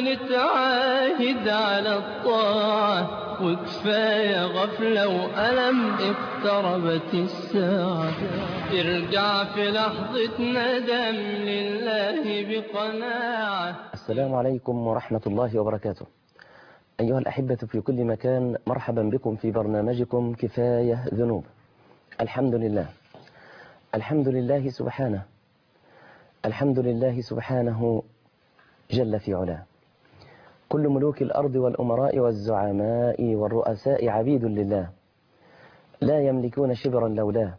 نتعاهد على الطاعة وكفاية غفلة وألم اقتربت الساعة ارجع في لحظة ندم لله بقناعة السلام عليكم ورحمة الله وبركاته أيها الأحبة في كل مكان مرحبا بكم في برنامجكم كفاية ذنوب الحمد لله الحمد لله سبحانه الحمد لله سبحانه جل في علاه كل ملوك الأرض والأمراء والزعماء والرؤساء عبيد لله لا يملكون شبرا لولاه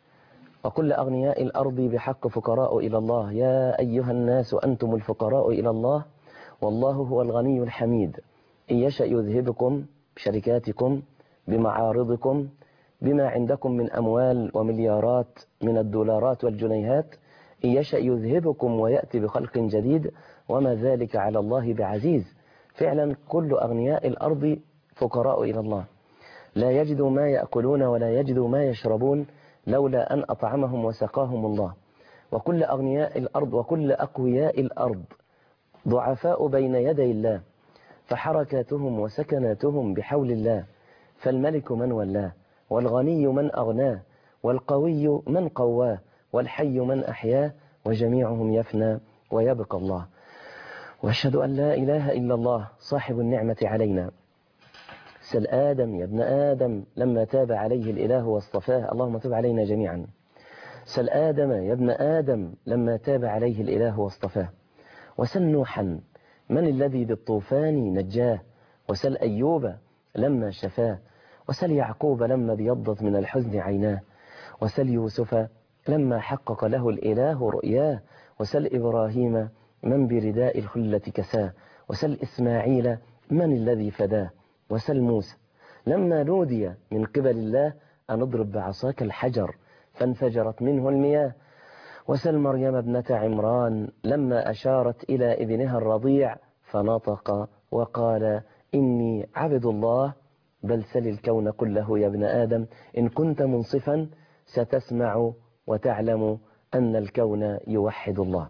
وكل أغنياء الأرض بحق فقراء إلى الله يا أيها الناس أنتم الفقراء إلى الله والله هو الغني الحميد إن يشأ يذهبكم بشركاتكم بمعارضكم بما عندكم من أموال ومليارات من الدولارات والجنيهات إن يشأ يذهبكم ويأتي بخلق جديد وما ذلك على الله بعزيز فعلا كل أغنياء الأرض فقراء إلى الله لا يجدوا ما يأكلون ولا يجدوا ما يشربون لولا أن أطعمهم وسقاهم الله وكل أغنياء الأرض وكل أقوياء الأرض ضعفاء بين يدي الله فحركاتهم وسكناتهم بحول الله فالملك من ولاه والغني من أغناه والقوي من قواه والحي من أحياه وجميعهم يفنى ويبقى الله واشهد أن لا إله إلا الله صاحب النعمة علينا سل آدم يا ابن آدم لما تاب عليه الإله واصطفاه اللهم تب علينا جميعا سل آدم يا ابن آدم لما تاب عليه الإله واصطفاه وسل نوحا من الذي بالطوفان نجاه وسل أيوب لما شفاه وسل يعقوب لما ابيضت من الحزن عيناه وسل يوسف لما حقق له الإله رؤياه وسل إبراهيم من برداء الخلة كساه وسل إسماعيل من الذي فداه وسل موسى لما نودي من قبل الله أن اضرب بعصاك الحجر فانفجرت منه المياه وسل مريم ابنة عمران لما أشارت إلى ابنها الرضيع فنطق وقال إني عبد الله بل سل الكون كله يا ابن آدم إن كنت منصفا ستسمع وتعلم أن الكون يوحد الله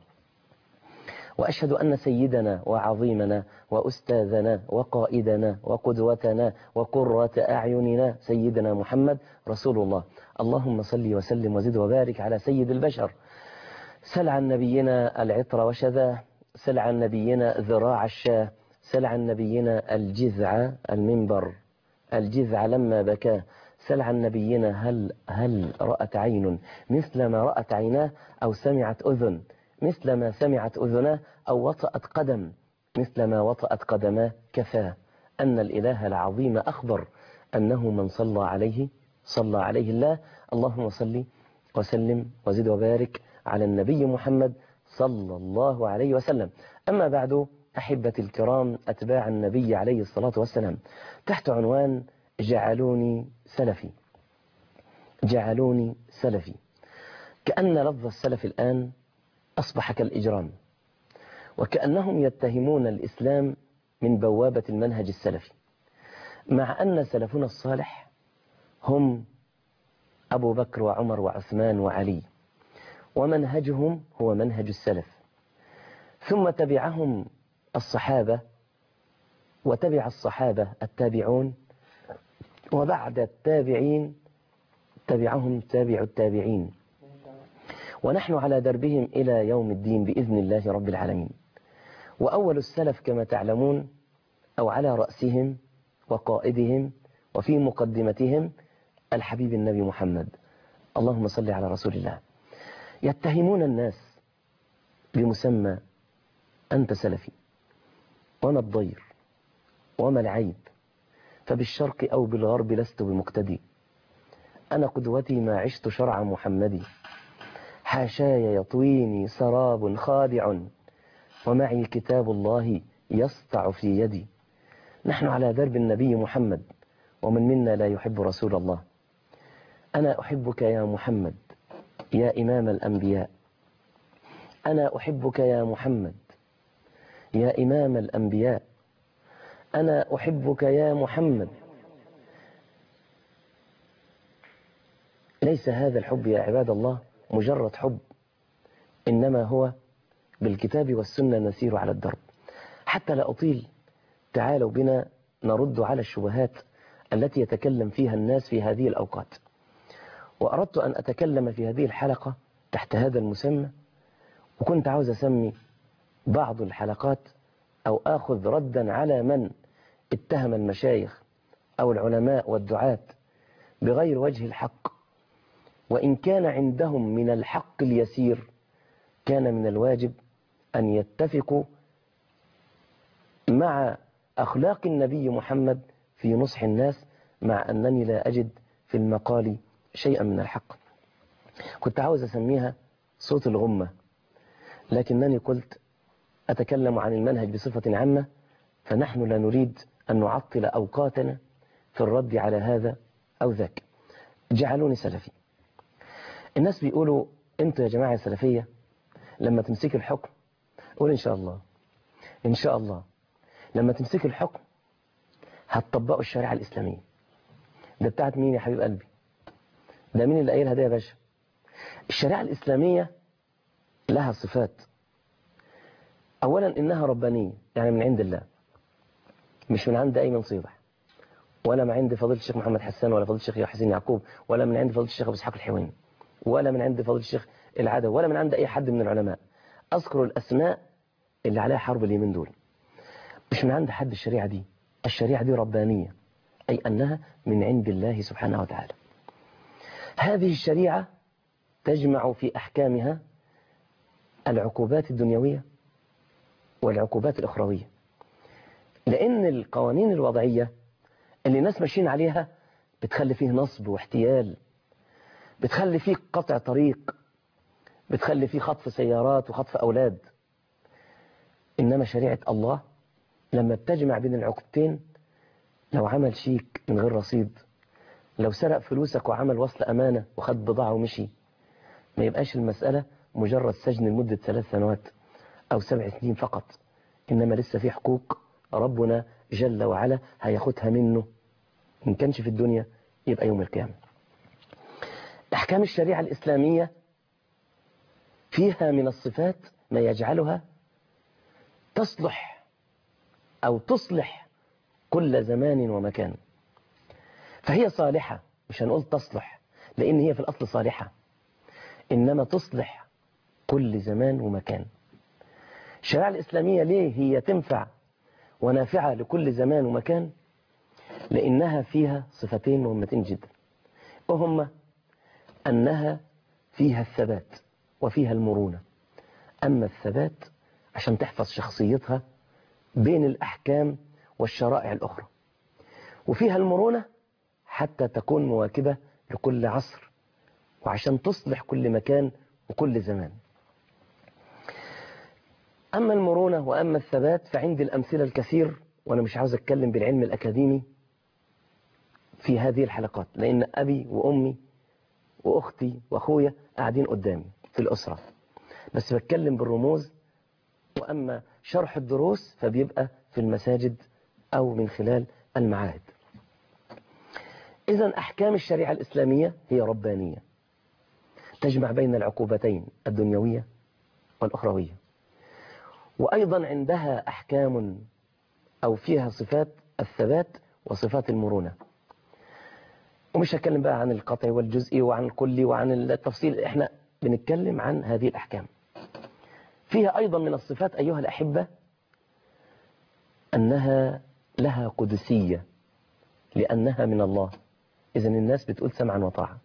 وأشهد أن سيدنا وعظيمنا وأستاذنا وقائدنا وقدوتنا وقرة أعيننا سيدنا محمد رسول الله اللهم صل وسلم وزد وبارك على سيد البشر سل عن نبينا العطر وشذاه سل عن نبينا ذراع الشاه سل عن نبينا الجذع المنبر الجذع لما بكاه سل عن نبينا هل, هل رأت عين مثل ما رأت عيناه أو سمعت أذن مثل ما سمعت أذناه أو وطأت قدم مثل ما وطأت قدماه كفاه أن الإله العظيم أخبر أنه من صلى عليه صلى عليه الله اللهم صل وسلم وزد وبارك على النبي محمد صلى الله عليه وسلم أما بعد أحبتي الكرام أتباع النبي عليه الصلاة والسلام تحت عنوان جعلوني سلفي جعلوني سلفي كأن لفظ السلف الآن أصبح كالإجرام وكأنهم يتهمون الإسلام من بوابة المنهج السلفي مع أن سلفنا الصالح هم أبو بكر وعمر وعثمان وعلي ومنهجهم هو منهج السلف ثم تبعهم الصحابة وتبع الصحابة التابعون وبعد التابعين تبعهم تابع التابعين ونحن على دربهم إلى يوم الدين بإذن الله رب العالمين وأول السلف كما تعلمون أو على رأسهم وقائدهم وفي مقدمتهم الحبيب النبي محمد اللهم صل على رسول الله يتهمون الناس بمسمى أنت سلفي وما الضير وما العيب فبالشرق أو بالغرب لست بمقتدي أنا قدوتي ما عشت شرع محمدي حاشاي يطويني سراب خادع ومعي كتاب الله يسطع في يدي نحن على درب النبي محمد ومن منا لا يحب رسول الله أنا أحبك يا محمد يا إمام الأنبياء أنا أحبك يا محمد يا إمام الأنبياء أنا أحبك يا محمد ليس هذا الحب يا عباد الله مجرد حب إنما هو بالكتاب والسنة نسير على الدرب وحتى لا أطيل تعالوا بنا نرد على الشبهات التي يتكلم فيها الناس في هذه الأوقات وأردت أن أتكلم في هذه الحلقة تحت هذا المسمى وكنت عاوز أسمي بعض الحلقات أو آخذ ردا على من اتهم المشايخ أو العلماء والدعاة بغير وجه الحق وإن كان عندهم من الحق اليسير كان من الواجب أن يتفقوا مع أخلاق النبي محمد في نصح الناس مع أنني لا أجد في المقال شيئا من الحق كنت عاوز أسميها صوت الغمة لكنني قلت أتكلم عن المنهج بصفة عامة فنحن لا نريد أن نعطل أوقاتنا في الرد على هذا أو ذاك جعلوني سلفي الناس بيقولوا انتوا يا جماعة سلفية لما تمسك الحكم قول إن شاء الله إن شاء الله لما تمسك الحكم هتطبقوا الشريعة الإسلامية ده بتاعت مين يا حبيب قلبي ده مين اللي قايلها ده يا باشا الشريعة الإسلامية لها صفات أولا إنها ربانية يعني من عند الله مش من عند أيمن صيبح ولا من عند فضيلة الشيخ محمد حسان ولا فضيلة الشيخ حسين يعقوب ولا من عند فضيلة الشيخ أبو إسحاق الحويني ولا من عند فضيلة الشيخ العدوي ولا من عند أي حد من العلماء أذكر الأسماء اللي عليها حرب اليمين دول مش من عند حد الشريعة دي الشريعة دي ربانية أي أنها من عند الله سبحانه وتعالى هذه الشريعة تجمع في أحكامها العقوبات الدنيوية والعقوبات الأخروية لأن القوانين الوضعية اللي الناس ماشيين عليها بتخلي فيه نصب واحتيال بتخلي فيه قطع طريق بتخلي فيه خطف سيارات وخطف أولاد إنما شريعة الله لما بتجمع بين العقوبتين لو عمل شيك من غير رصيد لو سرق فلوسك وعمل وصل أمانة وخد بضاعة ومشي ما يبقاش المسألة مجرد سجن لمدة ثلاث سنوات أو سبع سنين فقط إنما لسه في حقوق ربنا جل وعلا هياخدها منه إن كانش في الدنيا يبقى يوم القيامة أحكام الشريعة الإسلامية فيها من الصفات ما يجعلها تصلح أو تصلح كل زمان ومكان فهي صالحة مش هنقول تصلح لأن هي في الأصل صالحة إنما تصلح كل زمان ومكان الشريعة الإسلامية ليه هي تنفع ونافعة لكل زمان ومكان لأنها فيها صفتين مهمتين جدا وهما أنها فيها الثبات وفيها المرونة أما الثبات عشان تحفظ شخصيتها بين الأحكام والشرائع الأخرى وفيها المرونة حتى تكون مواكبة لكل عصر وعشان تصلح كل مكان وكل زمان أما المرونة وأما الثبات فعندي الأمثلة الكثير وأنا مش عاوز أتكلم بالعلم الأكاديمي في هذه الحلقات لأن أبي وأمي وأختي وأخويا قاعدين قدامي في الأسرة بس بتكلم بالرموز وأما شرح الدروس فبيبقى في المساجد أو من خلال المعاهد إذا أحكام الشريعة الإسلامية هي ربانية تجمع بين العقوبتين الدنيوية والأخروية وأيضا عندها أحكام أو فيها صفات الثبات وصفات المرونة ومش هتكلم بقى عن القطع والجزئي وعن الكلي وعن التفصيل احنا بنتكلم عن هذه الأحكام فيها أيضا من الصفات أيها الأحبة أنها لها قدسية لأنها من الله إذا الناس بتقول سمعا وطاعة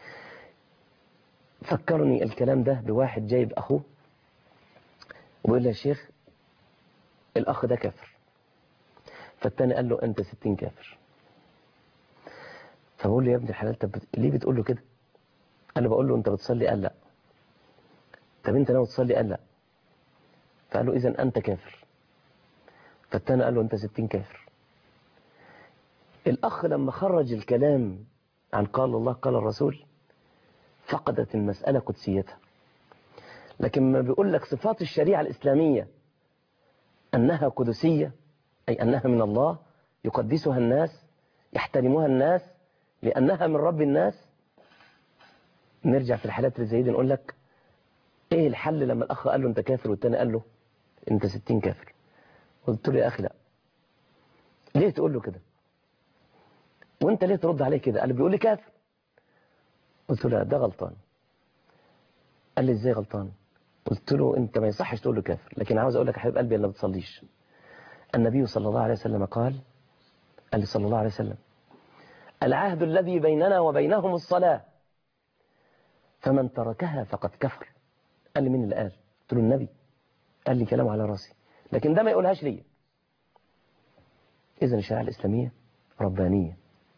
فكرني الكلام ده بواحد جايب أخوه وبيقول له يا شيخ الأخ ده كافر فالتاني قال له أنت ستين كافر فبقول له يا ابن الحلال طب ليه بتقول له كده قال له بقول له أنت بتصلي قال لا طب أنت ناوي تصلي قال لا فقال له إذا أنت كافر فالتاني قال له أنت ستين كافر الأخ لما خرج الكلام عن قال الله قال الرسول فقدت المسألة قدسيتها لكن ما بيقول لك صفات الشريعة الإسلامية أنها قدسية أي أنها من الله يقدسها الناس يحترمها الناس لأنها من رب الناس نرجع في الحالات اللي زي دي نقول لك إيه الحل لما الأخ قال له أنت كافر والتاني قال له أنت ستين كافر قلت له يا أخي لا ليه تقول له كده وانت ليه ترد عليه كده قال لي بيقول لي كافر قلت له لا ده غلطان قال لي ازاي غلطان قلت له انت ما يصحش تقول له كافر لكن عاوز اقول لك يا حبيب قلبي اللي ما بتصليش النبي صلى الله عليه وسلم قال قال لي صلى الله عليه وسلم العهد الذي بيننا وبينهم الصلاة فمن تركها فقد كفر قال لي مين اللي قال قلت له النبي قال لي كلام على راسي لكن ده ما يقولهاش لي إذا الشريعة الإسلامية ربانية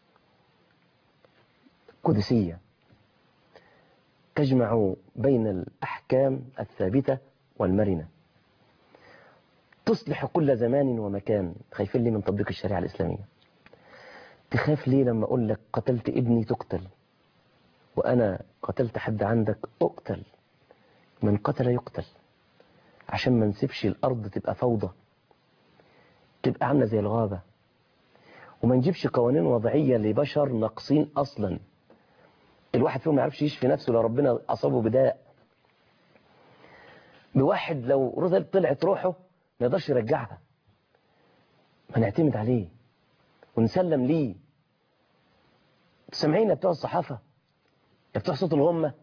قدسية تجمع بين الأحكام الثابتة والمرنة تصلح كل زمان ومكان خايفين ليه من تطبيق الشريعة الإسلامية تخاف ليه لما أقول لك قتلت ابني تقتل وأنا قتلت حد عندك أقتل من قتل يقتل عشان ما نسيبش الأرض تبقى فوضى تبقى عاملة زي الغابة وما نجيبش قوانين وضعية لبشر ناقصين أصلا الواحد فيهم ما يعرفش يشفي نفسه لو ربنا أصابه بداء بواحد لو رزق طلعت روحه ما يقدرش يرجعها ما نعتمد عليه ونسلم ليه سامعين يا بتوع الصحافة يا بتوع صوت الغمة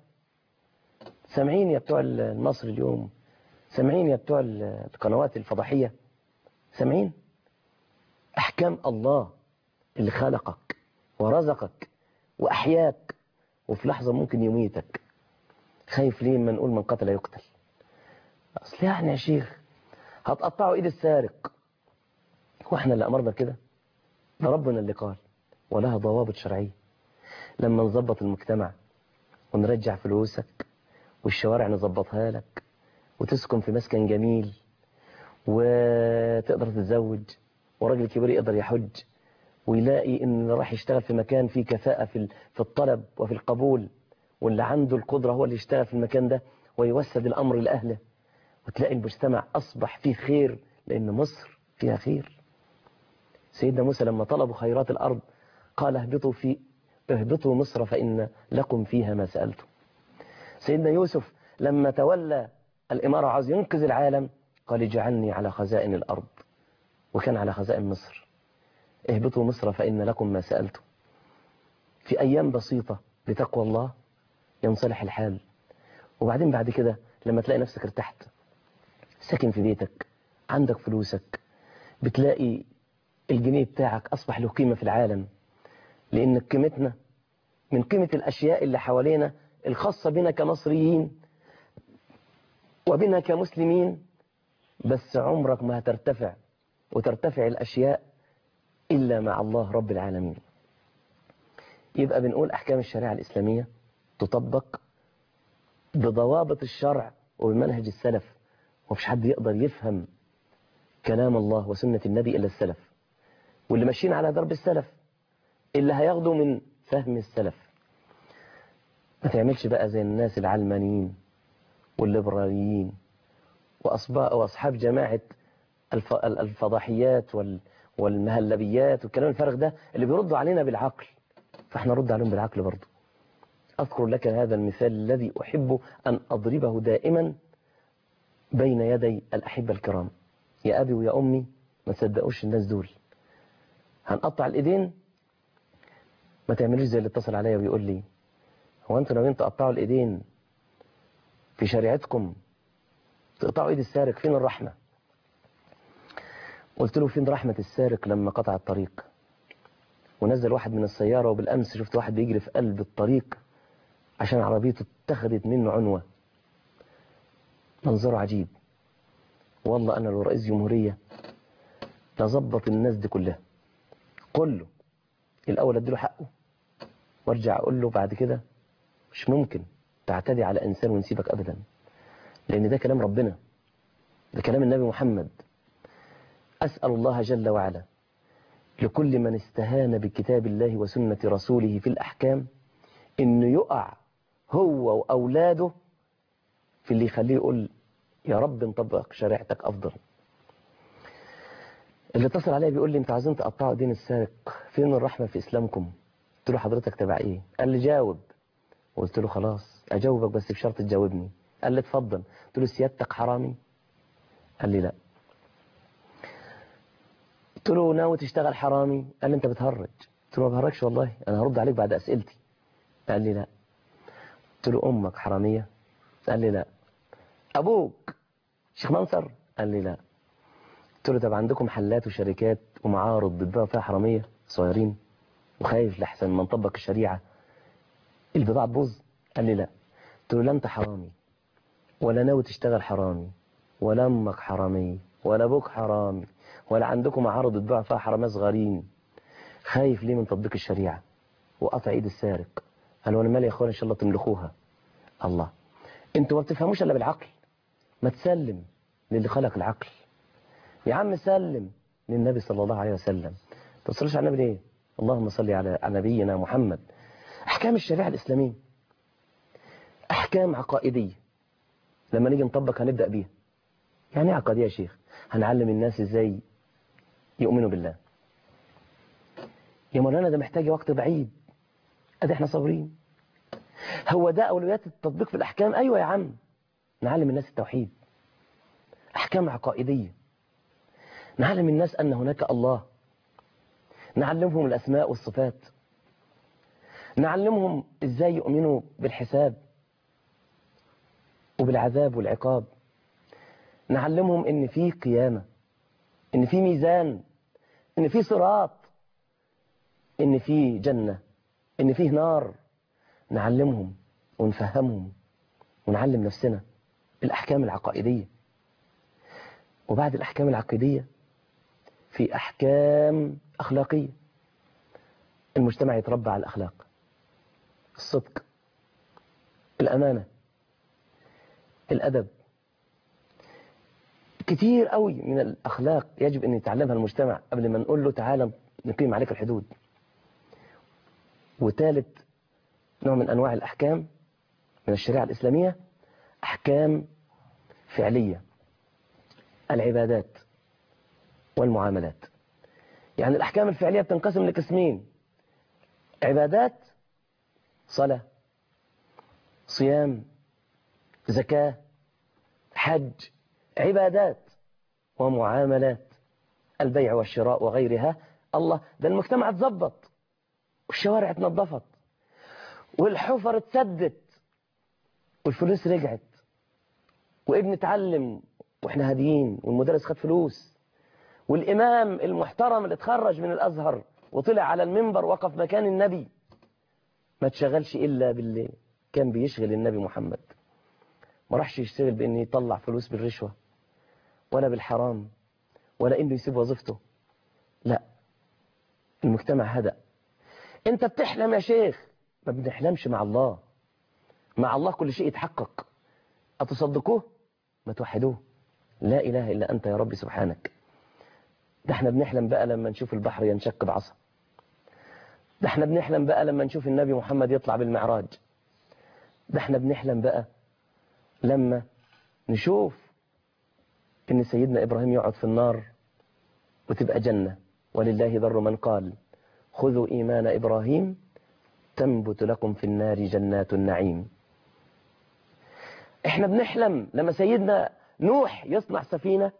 سامعين يا بتوع النصر اليوم سامعين يا بتوع القنوات الفضحية سامعين أحكام الله اللي خلقك ورزقك وأحياك وفي لحظة ممكن يميتك خايف ليه ما نقول من قتل يقتل أصل يعني يا شيخ هتقطعوا إيد السارق وإحنا اللي أمرنا كده ده ربنا اللي قال ولها ضوابط شرعية لما نظبط المجتمع ونرجع فلوسك والشوارع نظبطها لك وتسكن في مسكن جميل وتقدر تتزوج وراجل كبير يقدر يحج ويلاقي ان راح يشتغل في مكان فيه كفاءة في في الطلب وفي القبول واللي عنده القدرة هو اللي يشتغل في المكان ده ويوسد الأمر لأهله وتلاقي المجتمع أصبح فيه خير لأن مصر فيها خير سيدنا موسى لما طلبوا خيرات الأرض قال اهبطوا في اهبطوا مصر فإن لكم فيها ما سألتم سيدنا يوسف لما تولى الإمارة عاوز ينقذ العالم قال اجعلني على خزائن الأرض وكان على خزائن مصر اهبطوا مصر فإن لكم ما سألتم في أيام بسيطة بتقوى الله ينصلح الحال وبعدين بعد كده لما تلاقي نفسك ارتحت ساكن في بيتك عندك فلوسك بتلاقي الجنيه بتاعك أصبح له قيمة في العالم لأن قيمتنا من قيمة الأشياء اللي حوالينا الخاصة بنا كمصريين وبنا كمسلمين بس عمرك ما هترتفع وترتفع الأشياء إلا مع الله رب العالمين يبقى بنقول أحكام الشريعة الإسلامية تطبق بضوابط الشرع وبمنهج السلف ومفيش حد يقدر يفهم كلام الله وسنة النبي إلا السلف واللي ماشيين على درب السلف اللي هياخدوا من فهم السلف ما تعملش بقى زي الناس العلمانيين والليبراليين وأصحاب جماعة الفضحيات والمهلبيات والكلام الفارغ ده اللي بيردوا علينا بالعقل فاحنا نرد عليهم بالعقل برضه أذكر لك هذا المثال الذي أحب أن أضربه دائما بين يدي الأحبة الكرام يا أبي ويا أمي ما تصدقوش الناس دول هنقطع الإيدين ما تعملوش زي اللي اتصل عليا ويقول لي هو أنتوا ناويين تقطعوا الإيدين في شريعتكم تقطعوا إيد السارق فين الرحمة قلت له فين رحمة السارق لما قطع الطريق ونزل واحد من السيارة وبالأمس شفت واحد بيجري في قلب الطريق عشان عربيته اتخذت منه عنوة منظره عجيب والله أنا لو رئيس جمهورية لظبط الناس دي كلها كله الأول أديله حقه وارجع أقول له بعد كده مش ممكن تعتدي على إنسان ونسيبك أبدا لأن ده كلام ربنا ده كلام النبي محمد أسأل الله جل وعلا لكل من استهان بكتاب الله وسنة رسوله في الأحكام إنه يقع هو وأولاده في اللي يخليه يقول يا رب نطبق شريعتك أفضل اللي اتصل عليا بيقول لي انت عايزين تقطعوا دين السارق فين الرحمة في إسلامكم قلت له حضرتك تبع ايه قال لي جاوب قلت له خلاص أجاوبك بس بشرط تجاوبني قال لي اتفضل قلت له سيادتك حرامي قال لي لا قلت له ناوي تشتغل حرامي قال لي انت بتهرج قلت له ما بهرجش والله انا هرد عليك بعد اسئلتي قال لي لا قلت له امك حراميه قال لي لا ابوك شيخ منصر قال لي لا قلت له طب عندكم محلات وشركات ومعارض بتبيعوا فيها حراميه صغيرين وخايف لحسن ما نطبق الشريعه البضاعه تبوظ قال لي لا قلت له لا انت حرامي ولا ناوي تشتغل حرامي ولا امك حرامي ولا ابوك حرامي ولا عندكم معارض بتبيعوا فيها حراميه صغيرين خايف ليه من تطبيق الشريعه وقطع ايد السارق قال وانا مالي يا اخوان ان شاء الله تملكوها الله انتوا ما بتفهموش الا بالعقل ما تسلم للي خلق العقل يا عم سلم للنبي صلى الله عليه وسلم ما تصليش على النبي ليه اللهم صل على على نبينا محمد احكام الشريعه الاسلاميه احكام عقائديه لما نيجي نطبق هنبدا بيها يعني ايه عقائديه يا شيخ هنعلم الناس ازاي يؤمنوا بالله يا مولانا ده محتاج وقت بعيد ادي احنا صابرين هو ده اولويات التطبيق في الاحكام ايوه يا عم نعلم الناس التوحيد احكام عقائديه نعلم الناس ان هناك الله نعلمهم الاسماء والصفات نعلمهم ازاي يؤمنوا بالحساب وبالعذاب والعقاب نعلمهم ان في قيامه ان في ميزان ان في صراط ان في جنه ان فيه نار نعلمهم ونفهمهم ونعلم نفسنا الأحكام العقائدية وبعد الأحكام العقائدية في أحكام أخلاقية المجتمع يتربى على الأخلاق الصدق الأمانة الأدب كتير قوي من الأخلاق يجب أن يتعلمها المجتمع قبل ما نقول له تعالى نقيم عليك الحدود وثالث نوع من أنواع الأحكام من الشريعة الإسلامية أحكام فعلية العبادات والمعاملات يعني الأحكام الفعلية بتنقسم لقسمين عبادات صلاة صيام زكاة حج عبادات ومعاملات البيع والشراء وغيرها الله ده المجتمع اتظبط والشوارع اتنظفت والحفر اتسدت والفلوس رجعت وابن اتعلم واحنا هاديين والمدرس خد فلوس والامام المحترم اللي اتخرج من الازهر وطلع على المنبر وقف مكان النبي ما تشغلش الا باللي كان بيشغل النبي محمد ما راحش يشتغل بان يطلع فلوس بالرشوه ولا بالحرام ولا انه يسيب وظيفته لا المجتمع هدأ انت بتحلم يا شيخ ما بنحلمش مع الله مع الله كل شيء يتحقق أتصدقوه ما توحدوه لا إله إلا أنت يا رب سبحانك ده احنا بنحلم بقى لما نشوف البحر ينشق بعصا ده احنا بنحلم بقى لما نشوف النبي محمد يطلع بالمعراج ده احنا بنحلم بقى لما نشوف ان سيدنا إبراهيم يقعد في النار وتبقى جنة ولله ذر من قال خذوا إيمان إبراهيم تنبت لكم في النار جنات النعيم احنا بنحلم لما سيدنا نوح يصنع سفينة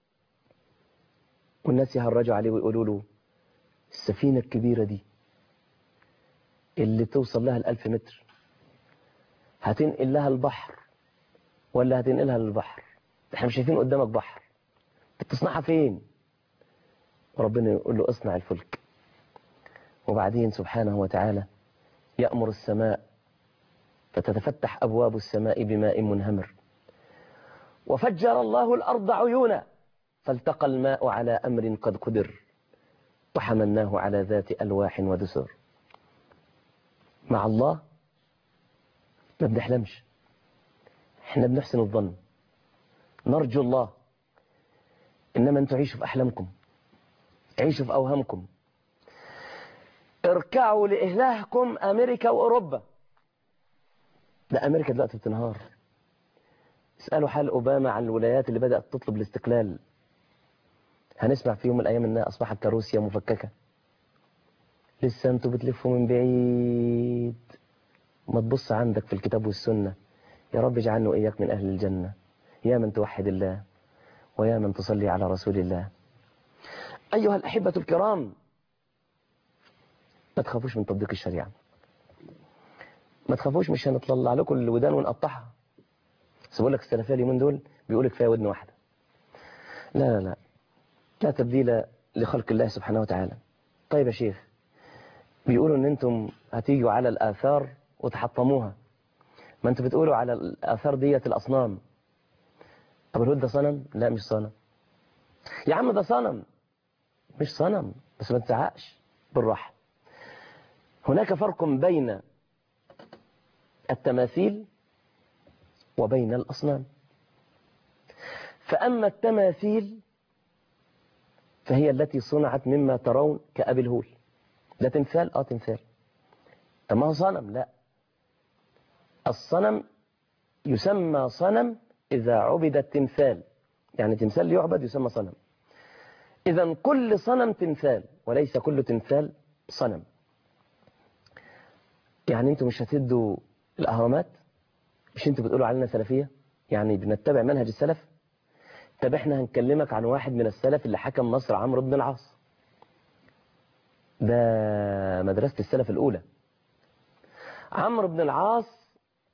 والناس يهرجوا عليه ويقولوا له السفينة الكبيرة دي اللي توصل لها الألف متر هتنقل لها البحر ولا هتنقلها للبحر احنا مش شايفين قدامك بحر بتصنعها فين وربنا يقول له اصنع الفلك وبعدين سبحانه وتعالى يأمر السماء فتتفتح أبواب السماء بماء منهمر وفجر الله الأرض عيونا فالتقى الماء على أمر قد قدر وحملناه على ذات ألواح ودسر مع الله ما بنحلمش احنا بنحسن الظن نرجو الله إنما أنتوا عيشوا في أحلامكم عيشوا في أوهامكم اركعوا لإلهكم أمريكا وأوروبا ده أمريكا دلوقتي بتنهار اسألوا حال أوباما عن الولايات اللي بدأت تطلب الاستقلال هنسمع في يوم من الأيام إنها أصبحت كروسيا مفككة لسه أنتوا بتلفوا من بعيد ما تبص عندك في الكتاب والسنة يا رب اجعلنا وإياك من أهل الجنة يا من توحد الله ويا من تصلي على رسول الله أيها الأحبة الكرام ما تخافوش من تطبيق الشريعة ما تخافوش مش هنطلع لكم الودان ونقطعها بس بقول لك السلفيه اليومين دول بيقول كفايه ودن واحده لا لا لا لا تبديل لخلق الله سبحانه وتعالى طيب يا شيخ بيقولوا ان انتم هتيجوا على الاثار وتحطموها ما انتوا بتقولوا على الاثار ديت الاصنام طب الهود ده صنم لا مش صنم يا عم ده صنم مش صنم بس ما تزعقش بالراحه هناك فرق بين التماثيل وبين الأصنام فأما التماثيل فهي التي صنعت مما ترون كأبي الهول ده تمثال اه تمثال طب ما هو صنم لا الصنم يسمى صنم إذا عبد التمثال يعني تمثال يعبد يسمى صنم إذا كل صنم تمثال وليس كل تمثال صنم يعني انتوا مش هتدوا الأهرامات مش انتوا بتقولوا علينا سلفية يعني بنتبع منهج السلف طب احنا هنكلمك عن واحد من السلف اللي حكم مصر عمرو بن العاص ده مدرسة السلف الأولى عمرو بن العاص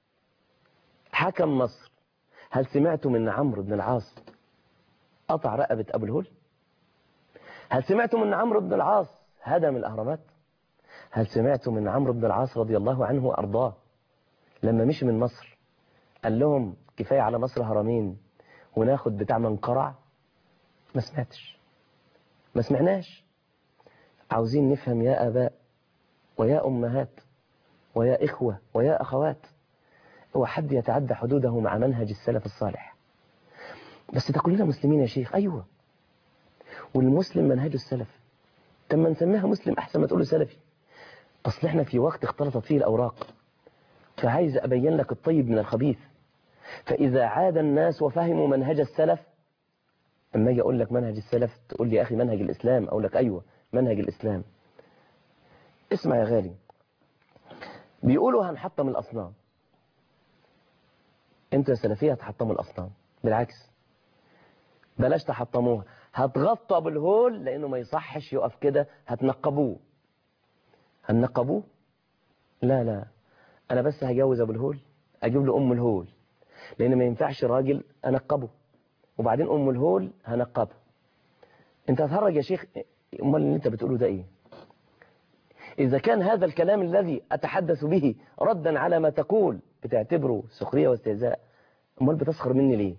حكم مصر هل سمعتم ان عمرو بن العاص قطع رقبة أبو الهول هل سمعتم ان عمرو بن العاص هدم الأهرامات هل سمعتم ان عمرو بن العاص رضي الله عنه وأرضاه لما مشي من مصر قال لهم كفاية على مصر هرمين وناخد بتاع منقرع ما سمعتش ما سمعناش عاوزين نفهم يا أباء ويا أمهات ويا إخوة ويا أخوات هو حد يتعدى حدوده مع منهج السلف الصالح بس ده كلنا مسلمين يا شيخ أيوة والمسلم منهج السلف طب ما نسميها مسلم أحسن ما تقوله سلفي أصل احنا في وقت اختلطت فيه الأوراق فعايز أبين لك الطيب من الخبيث فإذا عاد الناس وفهموا منهج السلف أما أجي أقول لك منهج السلف تقول لي يا أخي منهج الإسلام أقول لك أيوة منهج الإسلام اسمع يا غالي بيقولوا هنحطم الأصنام انتوا يا سلفية هتحطموا الأصنام بالعكس بلاش تحطموها هتغطوا أبو الهول لأنه ما يصحش يقف كده هتنقبوه هنقبوه لا لا أنا بس هجوز أبو الهول أجيب له أم الهول لأن ما ينفعش راجل أنقبه وبعدين أم الهول هنقبها أنت هتهرج يا شيخ أمال اللي أنت بتقوله ده إيه إذا كان هذا الكلام الذي أتحدث به ردا على ما تقول بتعتبره سخرية واستهزاء أمال بتسخر مني ليه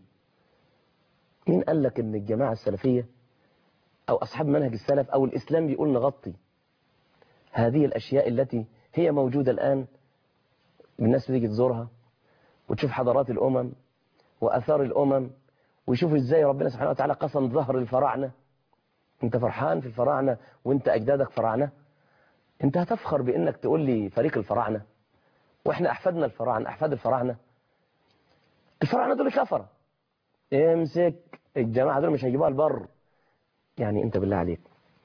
مين قال لك ان الجماعة السلفية او اصحاب منهج السلف او الاسلام بيقول نغطي هذه الاشياء التي هي موجودة الان الناس بتيجي تزورها وتشوف حضارات الامم واثار الامم ويشوفوا ازاي ربنا سبحانه وتعالى قسم ظهر الفراعنة انت فرحان في الفراعنة وانت اجدادك فراعنة انت هتفخر بانك تقول لي فريق الفراعنة واحنا احفادنا الفراعنة احفاد الفراعنة الفراعنة دول كفرة امسك الجماعة دول مش هيجيبوها البر يعني انت بالله عليك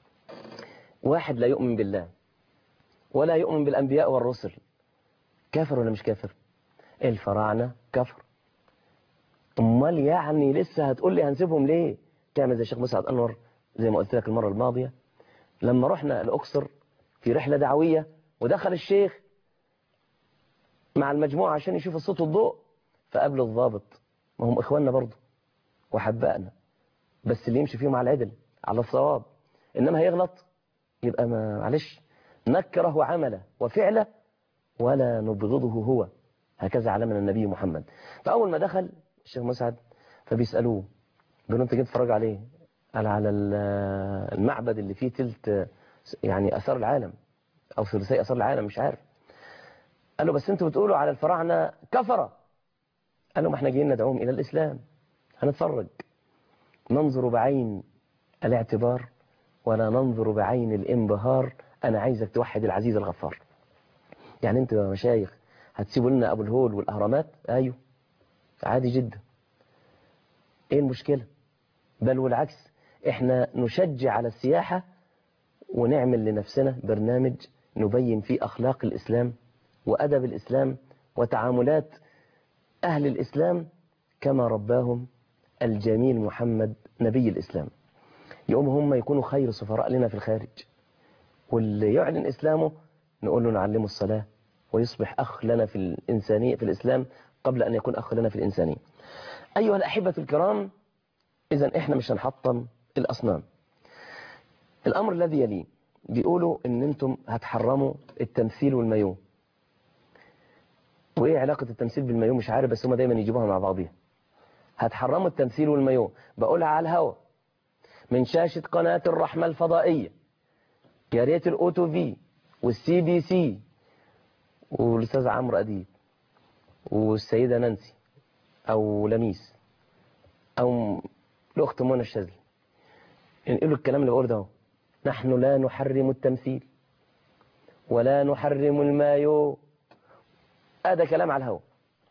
واحد لا يؤمن بالله ولا يؤمن بالأنبياء والرسل كافر ولا مش كافر الفراعنة كفر امال يعني لسه هتقول لي هنسيبهم ليه تعمل زي الشيخ مسعد أنور زي ما قلت لك المرة الماضية لما رحنا الأقصر في رحلة دعوية ودخل الشيخ مع المجموعة عشان يشوف الصوت والضوء فقابل الضابط ما هم إخواننا برضه وحبقنا بس اللي يمشي فيهم على العدل على الصواب إنما هيغلط يبقى ما معلش نكره عمله وفعله ولا نبغضه هو هكذا علمنا النبي محمد فأول ما دخل الشيخ مسعد فبيسألوه بيقولوا انت جيت تتفرج عليه قال على المعبد اللي فيه تلت يعني أثار العالم أو ثلثي أثار العالم مش عارف قال له بس انتوا بتقولوا على الفراعنة كفرة قال له ما احنا جايين ندعوهم إلى الإسلام هنتفرج ننظر بعين الاعتبار ولا ننظر بعين الانبهار أنا عايزك توحد العزيز الغفار يعني انتوا يا مشايخ هتسيبوا لنا أبو الهول والأهرامات أيوه عادي جدا ايه المشكلة بل والعكس احنا نشجع على السياحة ونعمل لنفسنا برنامج نبين فيه أخلاق الإسلام وأدب الإسلام وتعاملات أهل الإسلام كما رباهم الجميل محمد نبي الإسلام يقوم هم يكونوا خير سفراء لنا في الخارج واللي يعلن إسلامه نقول له نعلمه الصلاة ويصبح أخ لنا في الإنسانية في الإسلام قبل أن يكون أخ لنا في الإنسانية أيها الأحبة الكرام إذا إحنا مش هنحطم الأصنام الأمر الذي يليه بيقولوا إن أنتم هتحرموا التمثيل والمايو وإيه علاقة التمثيل بالمايو مش عارف بس هم دايما يجيبوها مع بعضيها هتحرموا التمثيل والمايو بقولها على الهوا من شاشة قناة الرحمة الفضائية يا ريت الاوتو في والسي بي سي والاستاذ عمرو اديب والسيدة نانسي او لميس او الاخت منى الشاذلي ينقلوا الكلام اللي بقوله ده اهو. نحن لا نحرم التمثيل ولا نحرم المايو هذا كلام على الهوا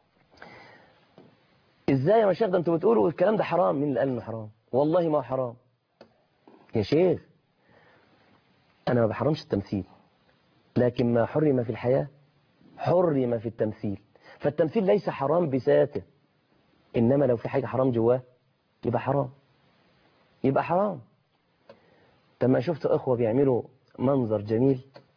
ازاي يا مشايخ ده انتوا بتقولوا الكلام ده حرام مين اللي قال انه حرام والله ما هو حرام يا شيخ انا ما بحرمش التمثيل لكن ما حرم في الحياة حرم في التمثيل فالتمثيل ليس حرام بذاته انما لو في حاجة حرام جواه يبقى حرام يبقى حرام لما شفت اخوة بيعملوا منظر جميل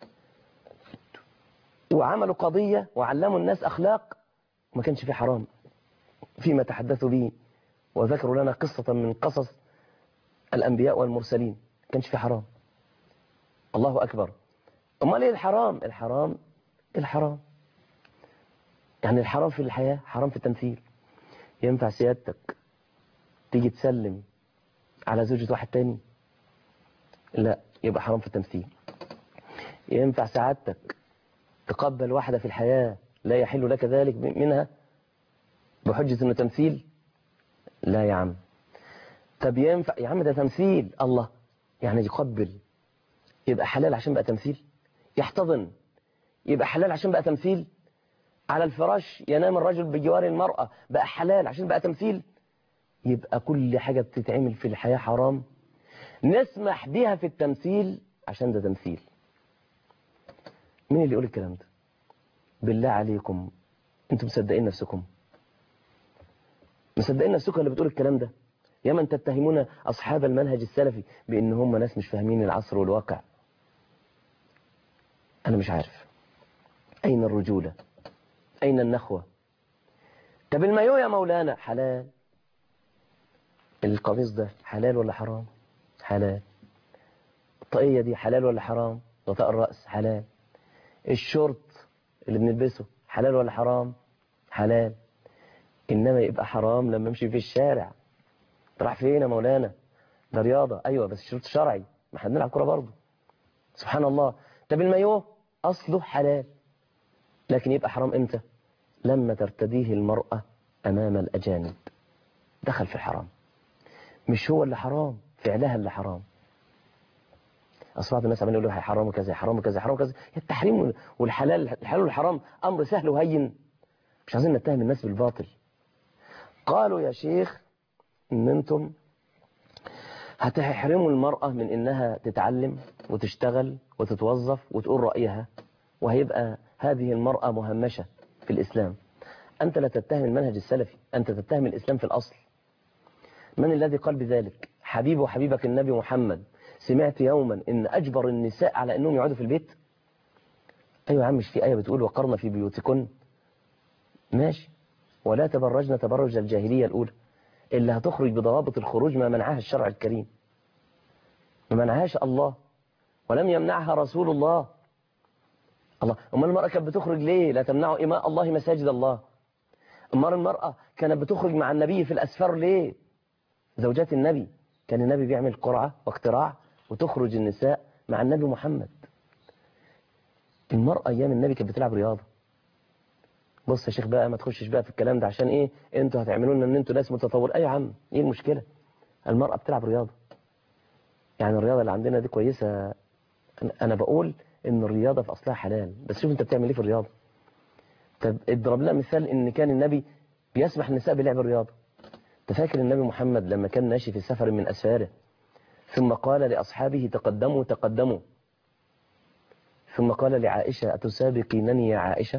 وعملوا قضية وعلموا الناس اخلاق ما كانش في حرام فيما تحدثوا به وذكروا لنا قصة من قصص الأنبياء والمرسلين ما كانش في حرام الله أكبر أمال إيه الحرام الحرام الحرام يعني الحرام في الحياة حرام في التمثيل ينفع سيادتك تيجي تسلم على زوجة واحد تاني لا يبقى حرام في التمثيل ينفع سعادتك تقبل واحدة في الحياة لا يحل لك ذلك منها بحجة انه تمثيل لا يا عم طب ينفع يا عم ده تمثيل الله يعني يقبل يبقى حلال عشان بقى تمثيل يحتضن يبقى حلال عشان بقى تمثيل على الفراش ينام الرجل بجوار المرأة بقى حلال عشان بقى تمثيل يبقى كل حاجة بتتعمل في الحياة حرام نسمح بيها في التمثيل عشان ده تمثيل مين اللي يقول الكلام ده بالله عليكم انتم مصدقين نفسكم مصدقين نفسكم اللي بتقول الكلام ده يا من تتهمون أصحاب المنهج السلفي بأن هم ناس مش فاهمين العصر والواقع أنا مش عارف أين الرجولة أين النخوة طب المايو يا مولانا حلال القميص ده حلال ولا حرام حلال الطاقية دي حلال ولا حرام غطاء الرأس حلال الشورت اللي بنلبسه حلال ولا حرام حلال إنما يبقى حرام لما امشي في الشارع راح فين يا مولانا ده رياضة أيوة بس شرط شرعي ما احنا بنلعب كورة برضه سبحان الله طب المايوه أصله حلال لكن يبقى حرام إمتى لما ترتديه المرأة أمام الأجانب دخل في الحرام مش هو اللي حرام فعلها اللي حرام أصبحت الناس عمالين يقولوا حرام كذا حرام كذا حرام كذا التحريم والحلال الحلال والحرام أمر سهل وهين مش عايزين نتهم الناس بالباطل قالوا يا شيخ ان انتم هتحرموا المرأة من انها تتعلم وتشتغل وتتوظف وتقول رأيها وهيبقى هذه المرأة مهمشة في الإسلام أنت لا تتهم المنهج السلفي أنت تتهم الإسلام في الأصل من الذي قال بذلك حبيب وحبيبك النبي محمد سمعت يوما ان أجبر النساء على أنهم يقعدوا في البيت أيوة يا عم مش في آية بتقول وقرن في بيوتكن ماشي ولا تبرجن تبرج الجاهلية الأولى اللي هتخرج بضوابط الخروج ما منعها الشرع الكريم ما منعهاش الله ولم يمنعها رسول الله الله أما المرأة كانت بتخرج ليه لا تمنعوا إماء الله مساجد الله أما المرأة كانت بتخرج مع النبي في الأسفار ليه زوجات النبي كان النبي بيعمل قرعة واقتراع وتخرج النساء مع النبي محمد المرأة أيام النبي كانت بتلعب رياضة بص يا شيخ بقى ما تخشش بقى في الكلام ده عشان ايه انتوا هتعملوا لنا ان انتوا ناس متطور اي يا عم ايه المشكله المراه بتلعب رياضه يعني الرياضه اللي عندنا دي كويسه انا بقول ان الرياضه في اصلها حلال بس شوف انت بتعمل ايه في الرياضه طب اضرب لنا مثال ان كان النبي بيسمح النساء بلعب الرياضه تفاكر النبي محمد لما كان ماشي في سفر من اسفاره ثم قال لاصحابه تقدموا تقدموا ثم قال لعائشه اتسابقينني يا عائشه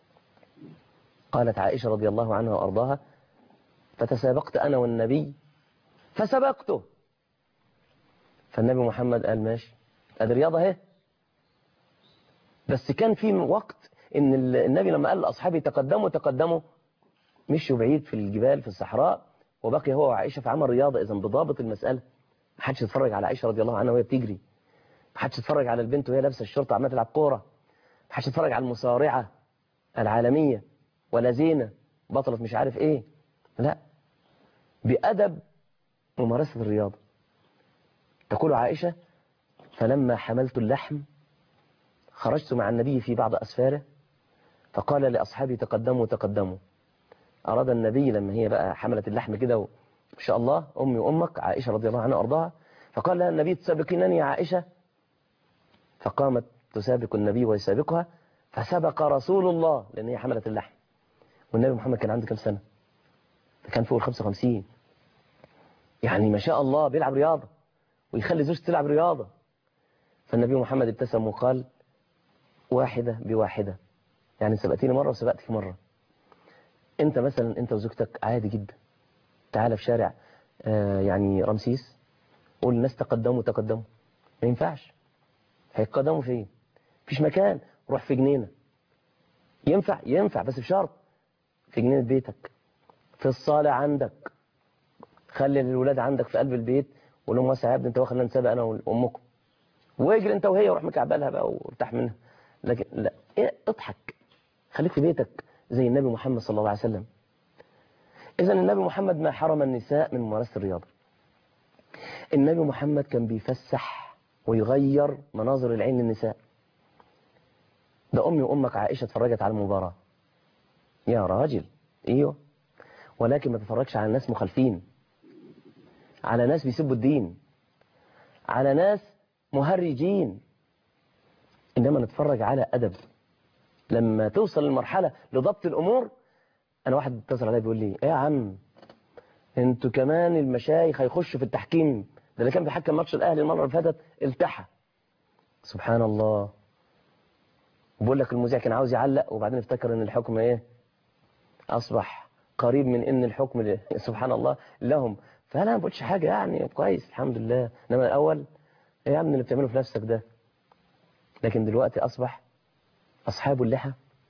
قالت عائشة رضي الله عنها وأرضاها فتسابقت أنا والنبي فسبقته فالنبي محمد قال ماشي ادي رياضة اهي بس كان في وقت ان ال- النبي لما قال لاصحابه تقدموا تقدموا مشوا بعيد في الجبال في الصحراء وبقي هو وعائشة فعمل رياضة اذا بضابط المسألة ما حدش يتفرج على عائشة رضي الله عنها وهي بتجري ما حدش يتفرج على البنت وهي لابسة الشرطة عمالة تلعب كورة ما حدش يتفرج على المصارعة العالمية ولا زينة بطلت مش عارف ايه لا بأدب ممارسة الرياضة تقول عائشة فلما حملت اللحم خرجت مع النبي في بعض أسفاره فقال لأصحابي تقدموا تقدموا أراد النبي لما هي بقى حملت اللحم كده و- إن شاء الله أمي وأمك عائشة رضي الله عنها وأرضاها فقال لها النبي تسابقينني يا عائشة فقامت تسابق النبي ويسابقها فسبق رسول الله لأن هي حملت اللحم والنبي محمد كان عنده كم سنة كان فوق ال 55 يعني ما شاء الله بيلعب رياضة ويخلي زوجته تلعب رياضة فالنبي محمد ابتسم وقال واحدة بواحدة يعني سبقتيني مرة وسبقتك مرة انت مثلا انت وزوجتك عادي جدا تعالى في شارع آه يعني رمسيس قول الناس تقدموا تقدموا ما ينفعش هيتقدموا فين مفيش مكان روح في جنينة ينفع ينفع بس بشرط في جنينة بيتك في الصالة عندك خلي الولاد عندك في قلب البيت وقول لهم واسع يا ابني انت واخد نسابق انا وامكم واجري انت وهي وروح مكعبلها بقى وارتاح منها لكن لا إيه اضحك خليك في بيتك زي النبي محمد صلى الله عليه وسلم اذا النبي محمد ما حرم النساء من ممارسه الرياضه النبي محمد كان بيفسح ويغير مناظر العين للنساء ده امي وامك عائشه اتفرجت على المباراه يا راجل ايوه ولكن ما تتفرجش على ناس مخالفين على ناس بيسبوا الدين على ناس مهرجين إنما نتفرج على أدب لما توصل للمرحلة لضبط الأمور أنا واحد اتصل عليا بيقول لي إيه يا عم انتوا كمان المشايخ هيخشوا في التحكيم ده اللي كان بيحكم ماتش الأهلي المرة اللي فاتت التحى سبحان الله بقول لك المذيع كان عاوز يعلق وبعدين افتكر ان الحكم ايه اصبح قريب من ان الحكم ل- سبحان الله لهم فانا ما بقولش حاجه يعني كويس الحمد لله انما الاول ايه يا عم اللي بتعمله في نفسك ده لكن دلوقتي اصبح اصحاب اللحى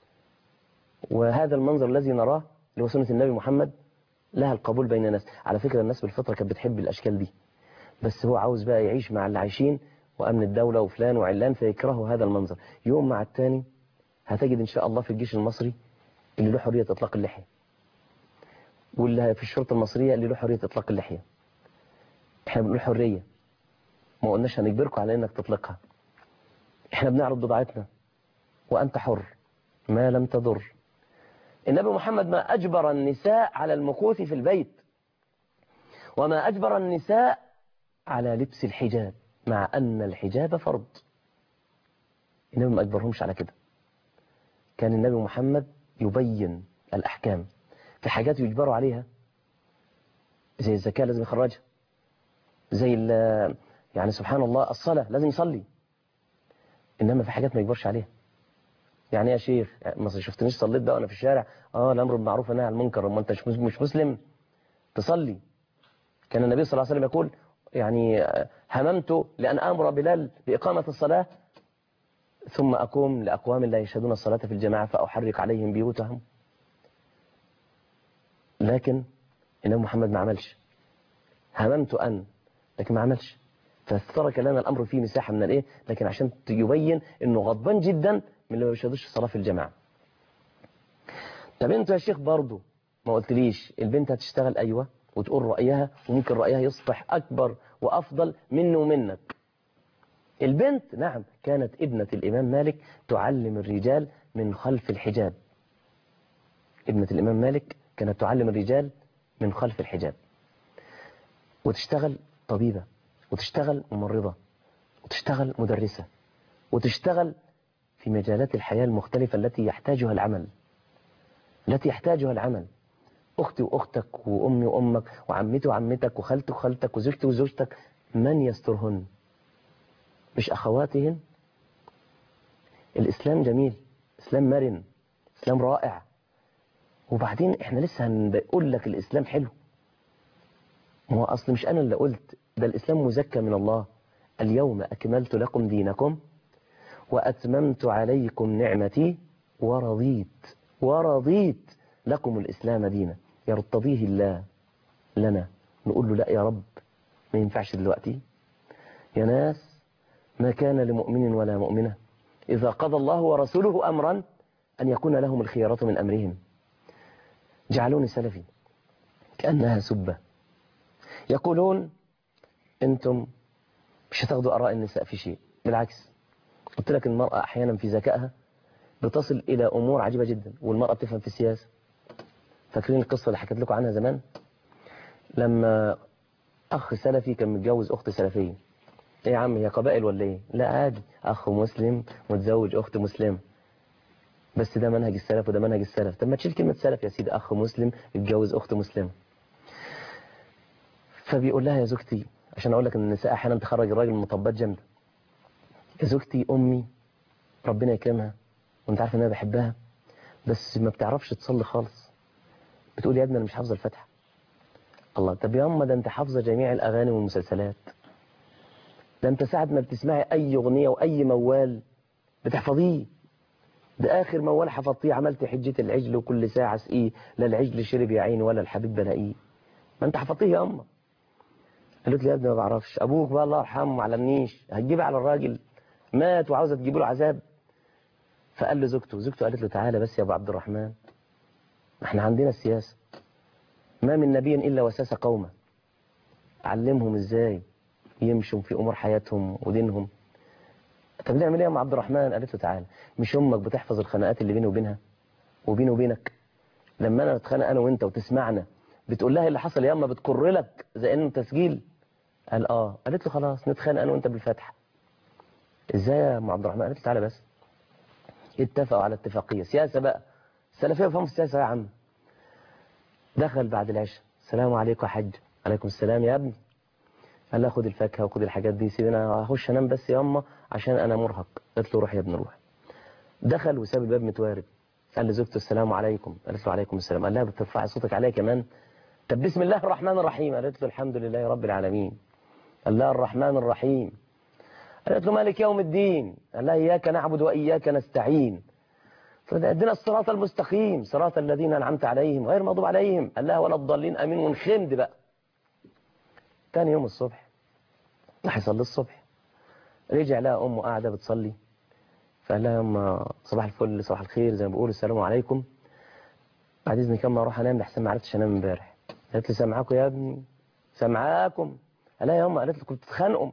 وهذا المنظر الذي نراه اللي هو سنه النبي محمد لها القبول بين الناس على فكره الناس بالفطره كانت بتحب الاشكال دي بس هو عاوز بقى يعيش مع اللي عايشين وامن الدوله وفلان وعلان فيكرهوا هذا المنظر يوم مع التاني هتجد ان شاء الله في الجيش المصري اللي له حريه اطلاق اللحيه واللي في الشرطه المصريه اللي له حريه اطلاق اللحيه احنا بنقول حريه ما قلناش هنجبركم على انك تطلقها احنا بنعرض بضاعتنا وانت حر ما لم تضر النبي محمد ما اجبر النساء على المكوث في البيت وما اجبر النساء على لبس الحجاب مع ان الحجاب فرض النبي ما اجبرهمش على كده كان النبي محمد يبين الاحكام في حاجات يجبروا عليها زي الزكاه لازم يخرجها زي ال- يعني سبحان الله الصلاه لازم يصلي انما في حاجات ما يجبرش عليها يعني إيه يا شيخ ما شفتنيش صليت بقى وانا في الشارع اه الامر بالمعروف والنهي عن المنكر ما انت مش مش مسلم تصلي كان النبي صلى الله عليه وسلم يقول يعني آه، هممت لان امر بلال باقامه الصلاه ثم اقوم لاقوام لا يشهدون الصلاه في الجماعه فاحرق عليهم بيوتهم لكن النبي محمد ما عملش هممت ان لكن ما عملش فترك لنا الامر فيه مساحه من الايه لكن عشان يبين انه غضبان جدا من اللي ما بيشهدوش الصلاه في الجماعه طب انت يا شيخ برضه ما قلتليش البنت هتشتغل ايوه وتقول رايها وممكن رايها يصبح اكبر وافضل منه ومنك البنت نعم كانت ابنة الإمام مالك تعلم الرجال من خلف الحجاب ابنة الإمام مالك كانت تعلم الرجال من خلف الحجاب وتشتغل طبيبة وتشتغل ممرضة وتشتغل مدرسة وتشتغل في مجالات الحياة المختلفة التي يحتاجها العمل التي يحتاجها العمل أختي وأختك وأمي وأمك وعمتي وعمتك وخالتي وخالتك وزوجتي وزوجتك من يسترهن مش أخواتهن الإسلام جميل إسلام مرن إسلام رائع وبعدين إحنا لسه هنقول لك الإسلام حلو ما هو أصل مش أنا اللي قلت ده الإسلام مزكى من الله اليوم أكملت لكم دينكم وأتممت عليكم نعمتي ورضيت ورضيت لكم الإسلام دينا يرتضيه الله لنا نقول له لا يا رب ما ينفعش دلوقتي يا ناس ما كان لمؤمن ولا مؤمنة إذا قضى الله ورسوله أمرا أن يكون لهم الخيارة من أمرهم جعلوني سلفي كأنها سبة يقولون أنتم مش هتاخدوا آراء النساء في شيء بالعكس قلت لك المرأة أحيانا في ذكائها بتصل إلى أمور عجيبة جدا والمرأة بتفهم في السياسة فاكرين القصة اللي حكيت لكم عنها زمان لما أخ سلفي كان متجوز أخت سلفية إيه يا عم هي قبائل ولا إيه لا عادي أخ مسلم متزوج أخت مسلمة بس ده منهج السلف وده منهج السلف طب ما تشيل كلمة سلف يا سيدي أخ مسلم اتجوز أخت مسلمة فبيقول لها يا زوجتي عشان أقول لك إن النساء أحيانا تخرج الراجل من مطبات جامدة يا زوجتي أمي ربنا يكرمها وأنت عارف إن أنا بحبها بس ما بتعرفش تصلي خالص بتقول يا ابني أنا مش حافظة الفاتحة الله طب يا أما ده أنت حافظة جميع الأغاني والمسلسلات ده أنت ساعة ما بتسمعي أي أغنية وأي موال بتحفظيه ده آخر موال حفظتيه عملت حجة العجل وكل ساعة سقيه لا العجل شرب يا عيني ولا الحبيب بلاقيه ما أنت حفظتيه يا أما قالت لي يا ابني ما بعرفش أبوك بقى الله يرحمه ما علمنيش هتجيب على الراجل مات وعاوزة تجيب له عذاب فقال له زوجته زوجته قالت له تعالى بس يا أبو عبد الرحمن احنا عندنا السياسة ما من نبي إلا وساس قومه علمهم ازاي يمشوا في أمور حياتهم ودينهم طب نعمل ايه يا ام عبد الرحمن قالت له تعالى مش امك بتحفظ الخناقات اللي بيني وبينها وبيني وبينك لما انا اتخانق انا وانت وتسمعنا بتقول لها اللي حصل يا اما بتقر لك زي انه تسجيل قال اه قالت له خلاص نتخانق انا وانت بالفاتحه ازاي يا ام عبد الرحمن قالت له تعالى بس اتفقوا على اتفاقيه سياسه بقى السلفيه بيفهموا السياسه يا عم دخل بعد العشاء السلام عليكم يا حاج عليكم السلام يا ابني قال لها خد الفاكهه وخد الحاجات دي سيبني انا هخش انام بس يا اما عشان انا مرهق قالت له روح يا ابني روح دخل وساب الباب متوارب قال لزوجته السلام عليكم قالت له عليكم السلام قال لها بترفعي صوتك عليا كمان طب بسم الله الرحمن الرحيم قالت له الحمد لله رب العالمين قال لها الرحمن الرحيم قالت له مالك يوم الدين قال لها اياك نعبد واياك نستعين فادنا الصراط المستقيم صراط الذين انعمت عليهم غير مغضوب عليهم قال لها ولا الضالين امين ونخمد بقى تاني يوم الصبح راح يصلي الصبح رجع لها امه قاعده بتصلي فقال لها يا أم صباح الفل صباح الخير زي ما بيقولوا السلام عليكم بعد اذنك اما اروح انام لحسن ما عرفتش انام امبارح قالت لي سامعاكم يا ابني سامعاكم قال لها يا أم قالت لي كنت بتتخانقوا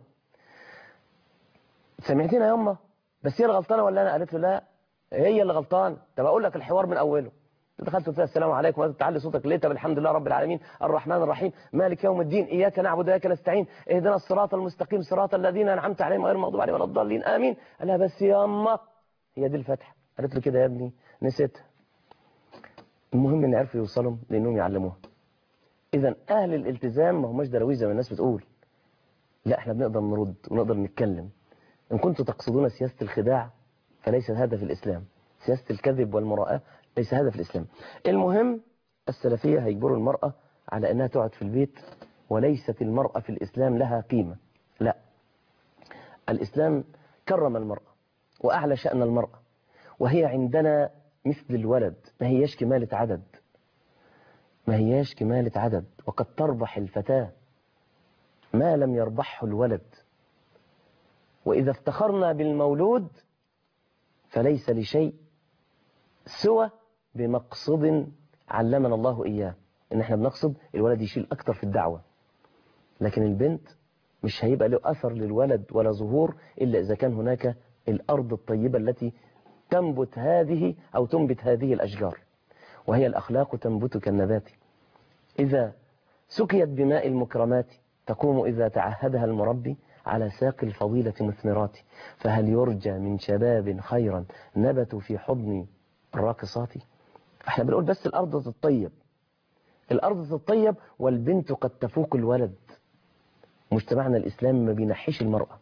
سمعتينا يا أم بس هي اللي غلطانه ولا انا قالت له لا هي اللي غلطانه طب اقول لك الحوار من اوله دخلت قلت لها السلام عليكم وانت تعلي صوتك ليه طب الحمد لله رب العالمين الرحمن الرحيم مالك يوم الدين اياك نعبد واياك نستعين اهدنا الصراط المستقيم صراط الذين انعمت عليهم غير المغضوب عليهم ولا الضالين امين قال لها بس يا اما هي دي الفتحه قالت له كده يا ابني نسيتها المهم ان عرفوا يوصلوا لانهم يعلموها اذا اهل الالتزام ما هماش دراويش زي ما الناس بتقول لا احنا بنقدر نرد ونقدر نتكلم ان كنتم تقصدون سياسه الخداع فليس هذا في الاسلام سياسه الكذب والمراءه ليس هذا في الإسلام المهم السلفية هيجبروا المرأة على أنها تقعد في البيت وليست المرأة في الإسلام لها قيمة لا الإسلام كرم المرأة وأعلى شأن المرأة وهي عندنا مثل الولد ما هياش كمالة عدد ما هياش كمالة عدد وقد تربح الفتاة ما لم يربحه الولد وإذا افتخرنا بالمولود فليس لشيء سوى بمقصد علمنا الله إياه إن احنا بنقصد الولد يشيل أكتر في الدعوة لكن البنت مش هيبقى له أثر للولد ولا ظهور إلا إذا كان هناك الأرض الطيبة التي تنبت هذه أو تنبت هذه الأشجار وهي الأخلاق تنبت كالنبات إذا سقيت بماء المكرمات تقوم إذا تعهدها المربي على ساق الفضيلة مثمرات فهل يرجى من شباب خيرا نبتوا في حضن الراقصات احنا بنقول بس الأرض تتطيب الأرض تتطيب والبنت قد تفوق الولد مجتمعنا الإسلامي ما بينحيش المرأة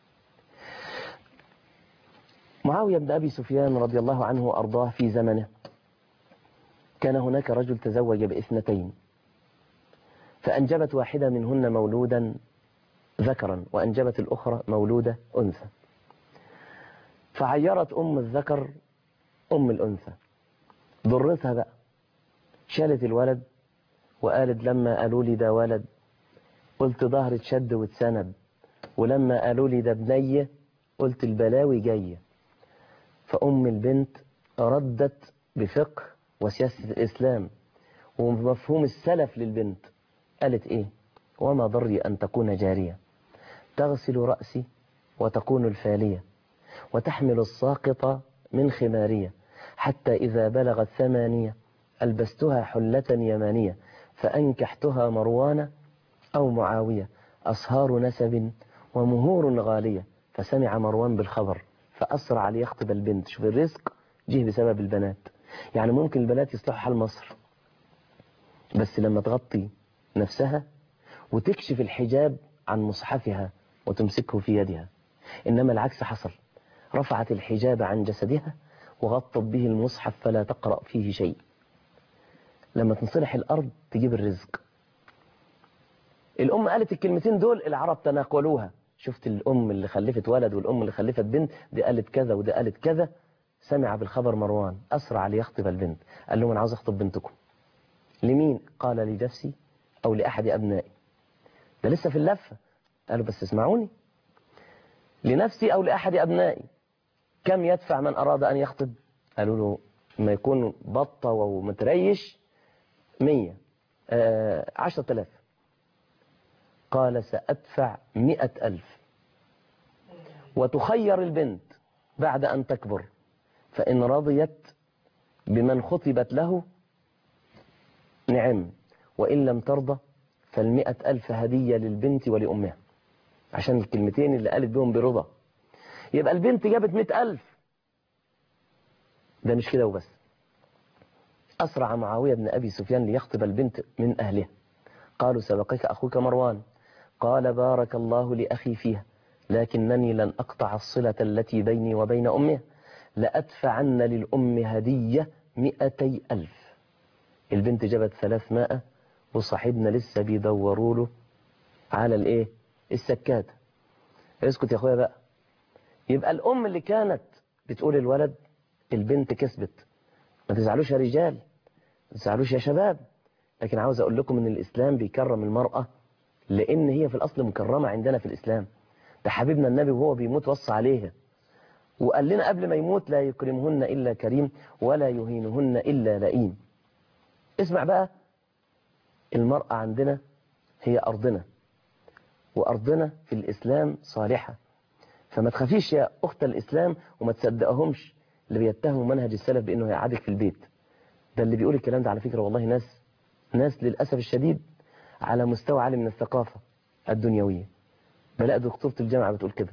معاوية بن أبي سفيان رضي الله عنه وأرضاه في زمنه كان هناك رجل تزوج باثنتين فأنجبت واحدة منهن مولودا ذكرا وأنجبت الأخرى مولودة أنثى فعيرت أم الذكر أم الأنثى ضرتها بقى شالت الولد وقالت لما قالوا لي ده ولد قلت ظهري اتشد واتسند ولما قالوا لي ده بنية قلت البلاوي جاية فأم البنت ردت بفقه وسياسة الإسلام ومفهوم السلف للبنت قالت إيه وما ضري أن تكون جارية تغسل رأسي وتكون الفالية وتحمل الساقط من خمارية حتى إذا بلغت ثمانية ألبستها حلة يمانية فأنكحتها مروان أو معاوية أصهار نسب ومهور غالية فسمع مروان بالخبر فأسرع ليخطب البنت شوف الرزق جه بسبب البنات يعني ممكن البنات يصلحوا حال مصر بس لما تغطي نفسها وتكشف الحجاب عن مصحفها وتمسكه في يدها إنما العكس حصل رفعت الحجاب عن جسدها وغطت به المصحف فلا تقرأ فيه شيء لما تنصلح الأرض تجيب الرزق الأم قالت الكلمتين دول العرب تناقلوها شفت الأم اللي خلفت ولد والأم اللي خلفت بنت دي قالت كذا وده قالت كذا سمع بالخبر مروان أسرع ليخطب البنت قال لهم أنا عاوز أخطب بنتكم لمين قال لنفسي أو لأحد أبنائي ده لسه في اللفة قالوا بس اسمعوني لنفسي أو لأحد أبنائي كم يدفع من أراد أن يخطب قالوا له ما يكون بطة ومتريش مية آه عشرة ألاف قال سأدفع مئة ألف وتخير البنت بعد أن تكبر فإن رضيت بمن خطبت له نعم وإن لم ترضى فالمئة ألف هدية للبنت ولأمها عشان الكلمتين اللي قالت بهم برضا يبقى البنت جابت مئة ألف ده مش كده وبس أسرع معاوية بن أبي سفيان ليخطب البنت من أهلها قالوا سبقك أخوك مروان قال بارك الله لأخي فيها لكنني لن أقطع الصلة التي بيني وبين أمها لأدفعن للأم هدية مئتي ألف البنت جابت ثلاثمائة وصاحبنا لسه بيدوروا له على الايه السكاتة اسكت يا اخويا بقى يبقى الام اللي كانت بتقول الولد البنت كسبت ما تزعلوش يا رجال ما تزعلوش يا شباب لكن عاوز اقول لكم ان الاسلام بيكرم المرأة لان هي في الاصل مكرمة عندنا في الاسلام ده حبيبنا النبي وهو بيموت وصى عليها وقال لنا قبل ما يموت لا يكرمهن الا كريم ولا يهينهن الا لئيم اسمع بقى المرأة عندنا هي أرضنا وأرضنا في الإسلام صالحة فما تخافيش يا أخت الإسلام وما تصدقهمش اللي بيتهموا منهج السلف بأنه هيقعدك في البيت ده اللي بيقول الكلام ده على فكرة والله ناس ناس للأسف الشديد على مستوى عالي من الثقافة الدنيوية بلاقي دكتورة الجامعة بتقول كده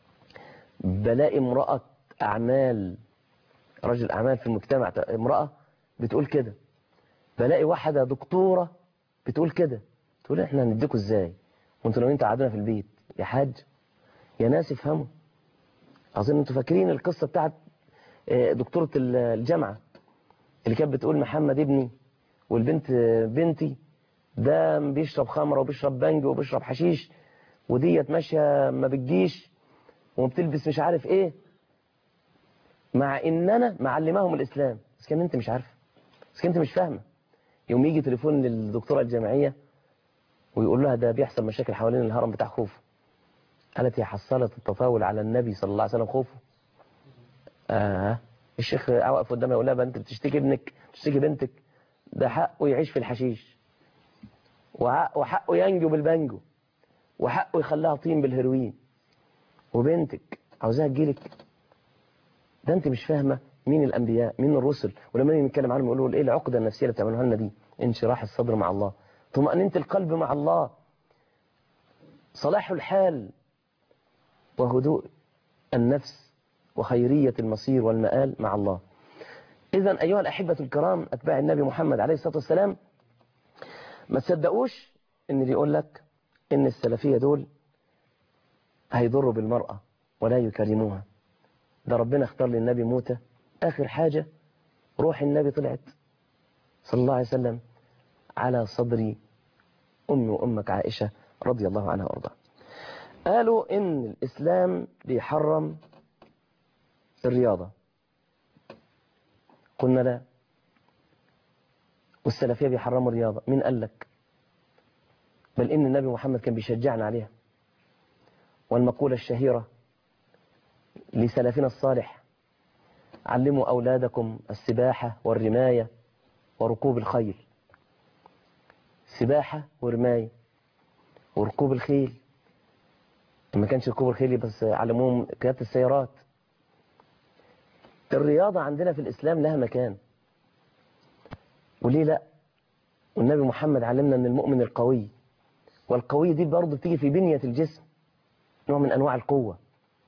بلاقي امرأة أعمال رجل أعمال في المجتمع امرأة بتقول كده بلاقي واحدة دكتورة بتقول كده تقول احنا هنديكوا ازاي وانتوا لو انتوا قعدنا في البيت يا حاج يا ناس افهموا اظن انتوا فاكرين القصة بتاعت دكتورة الجامعة اللي كانت بتقول محمد ابني والبنت بنتي ده بيشرب خمرة وبيشرب بنج وبيشرب حشيش وديت ماشية ما بتجيش وبتلبس مش عارف ايه مع ان انا معلماهم الاسلام بس كان انت مش عارفه بس كان انت مش فاهمه يوم يجي تليفون للدكتورة الجامعية ويقول لها ده بيحصل مشاكل حوالين الهرم بتاع خوفو قالت هي حصلت التطاول على النبي صلى الله عليه وسلم خوفو آه الشيخ واقف قدامها يقول لها انت بتشتكي ابنك بتشتكي بنتك ده حقه يعيش في الحشيش وحقه ينجو بالبنجو وحقه يخليها طين بالهيروين وبنتك عاوزاها تجيلك ده انت مش فاهمه مين الأنبياء مين الرسل ولما نيجي نتكلم عنهم يقولوا ايه العقدة النفسية اللي بتعملوها لنا دي انشراح الصدر مع الله طمأنينة القلب مع الله صلاح الحال وهدوء النفس وخيرية المصير والمآل مع الله إذا أيها الأحبة الكرام أتباع النبي محمد عليه الصلاة والسلام ما تصدقوش إن اللي يقول لك إن السلفية دول هيضروا بالمرأة ولا يكرموها ده ربنا اختار للنبي موته آخر حاجة روح النبي طلعت صلى الله عليه وسلم على صدر أمي وأمك عائشة رضي الله عنها وارضاها قالوا إن الإسلام بيحرم الرياضة قلنا لا والسلفية بيحرموا الرياضة مين قال لك بل إن النبي محمد كان بيشجعنا عليها والمقولة الشهيرة لسلفنا الصالح علموا أولادكم السباحة والرماية وركوب الخيل سباحة ورماية وركوب الخيل ما كانش ركوب الخيل بس علموهم قيادة السيارات الرياضة عندنا في الإسلام لها مكان وليه لا والنبي محمد علمنا أن المؤمن القوي والقوي دي برضه بتيجي في بنية الجسم نوع من أنواع القوة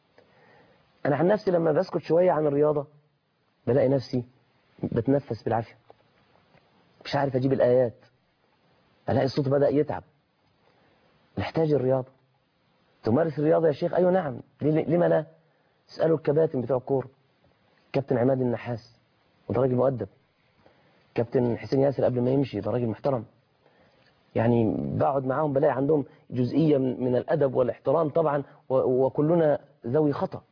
أنا عن نفسي لما بسكت شوية عن الرياضة بلاقي نفسي بتنفس بالعافية مش عارف أجيب الآيات ألاقي الصوت بدأ يتعب محتاج الرياضة تمارس الرياضة يا شيخ أيوة نعم لما لا اسألوا الكباتن بتوع الكورة كابتن عماد النحاس وده راجل مؤدب كابتن حسين ياسر قبل ما يمشي ده راجل محترم يعني بقعد معاهم بلاقي عندهم جزئية من الأدب والاحترام طبعا وكلنا ذوي خطأ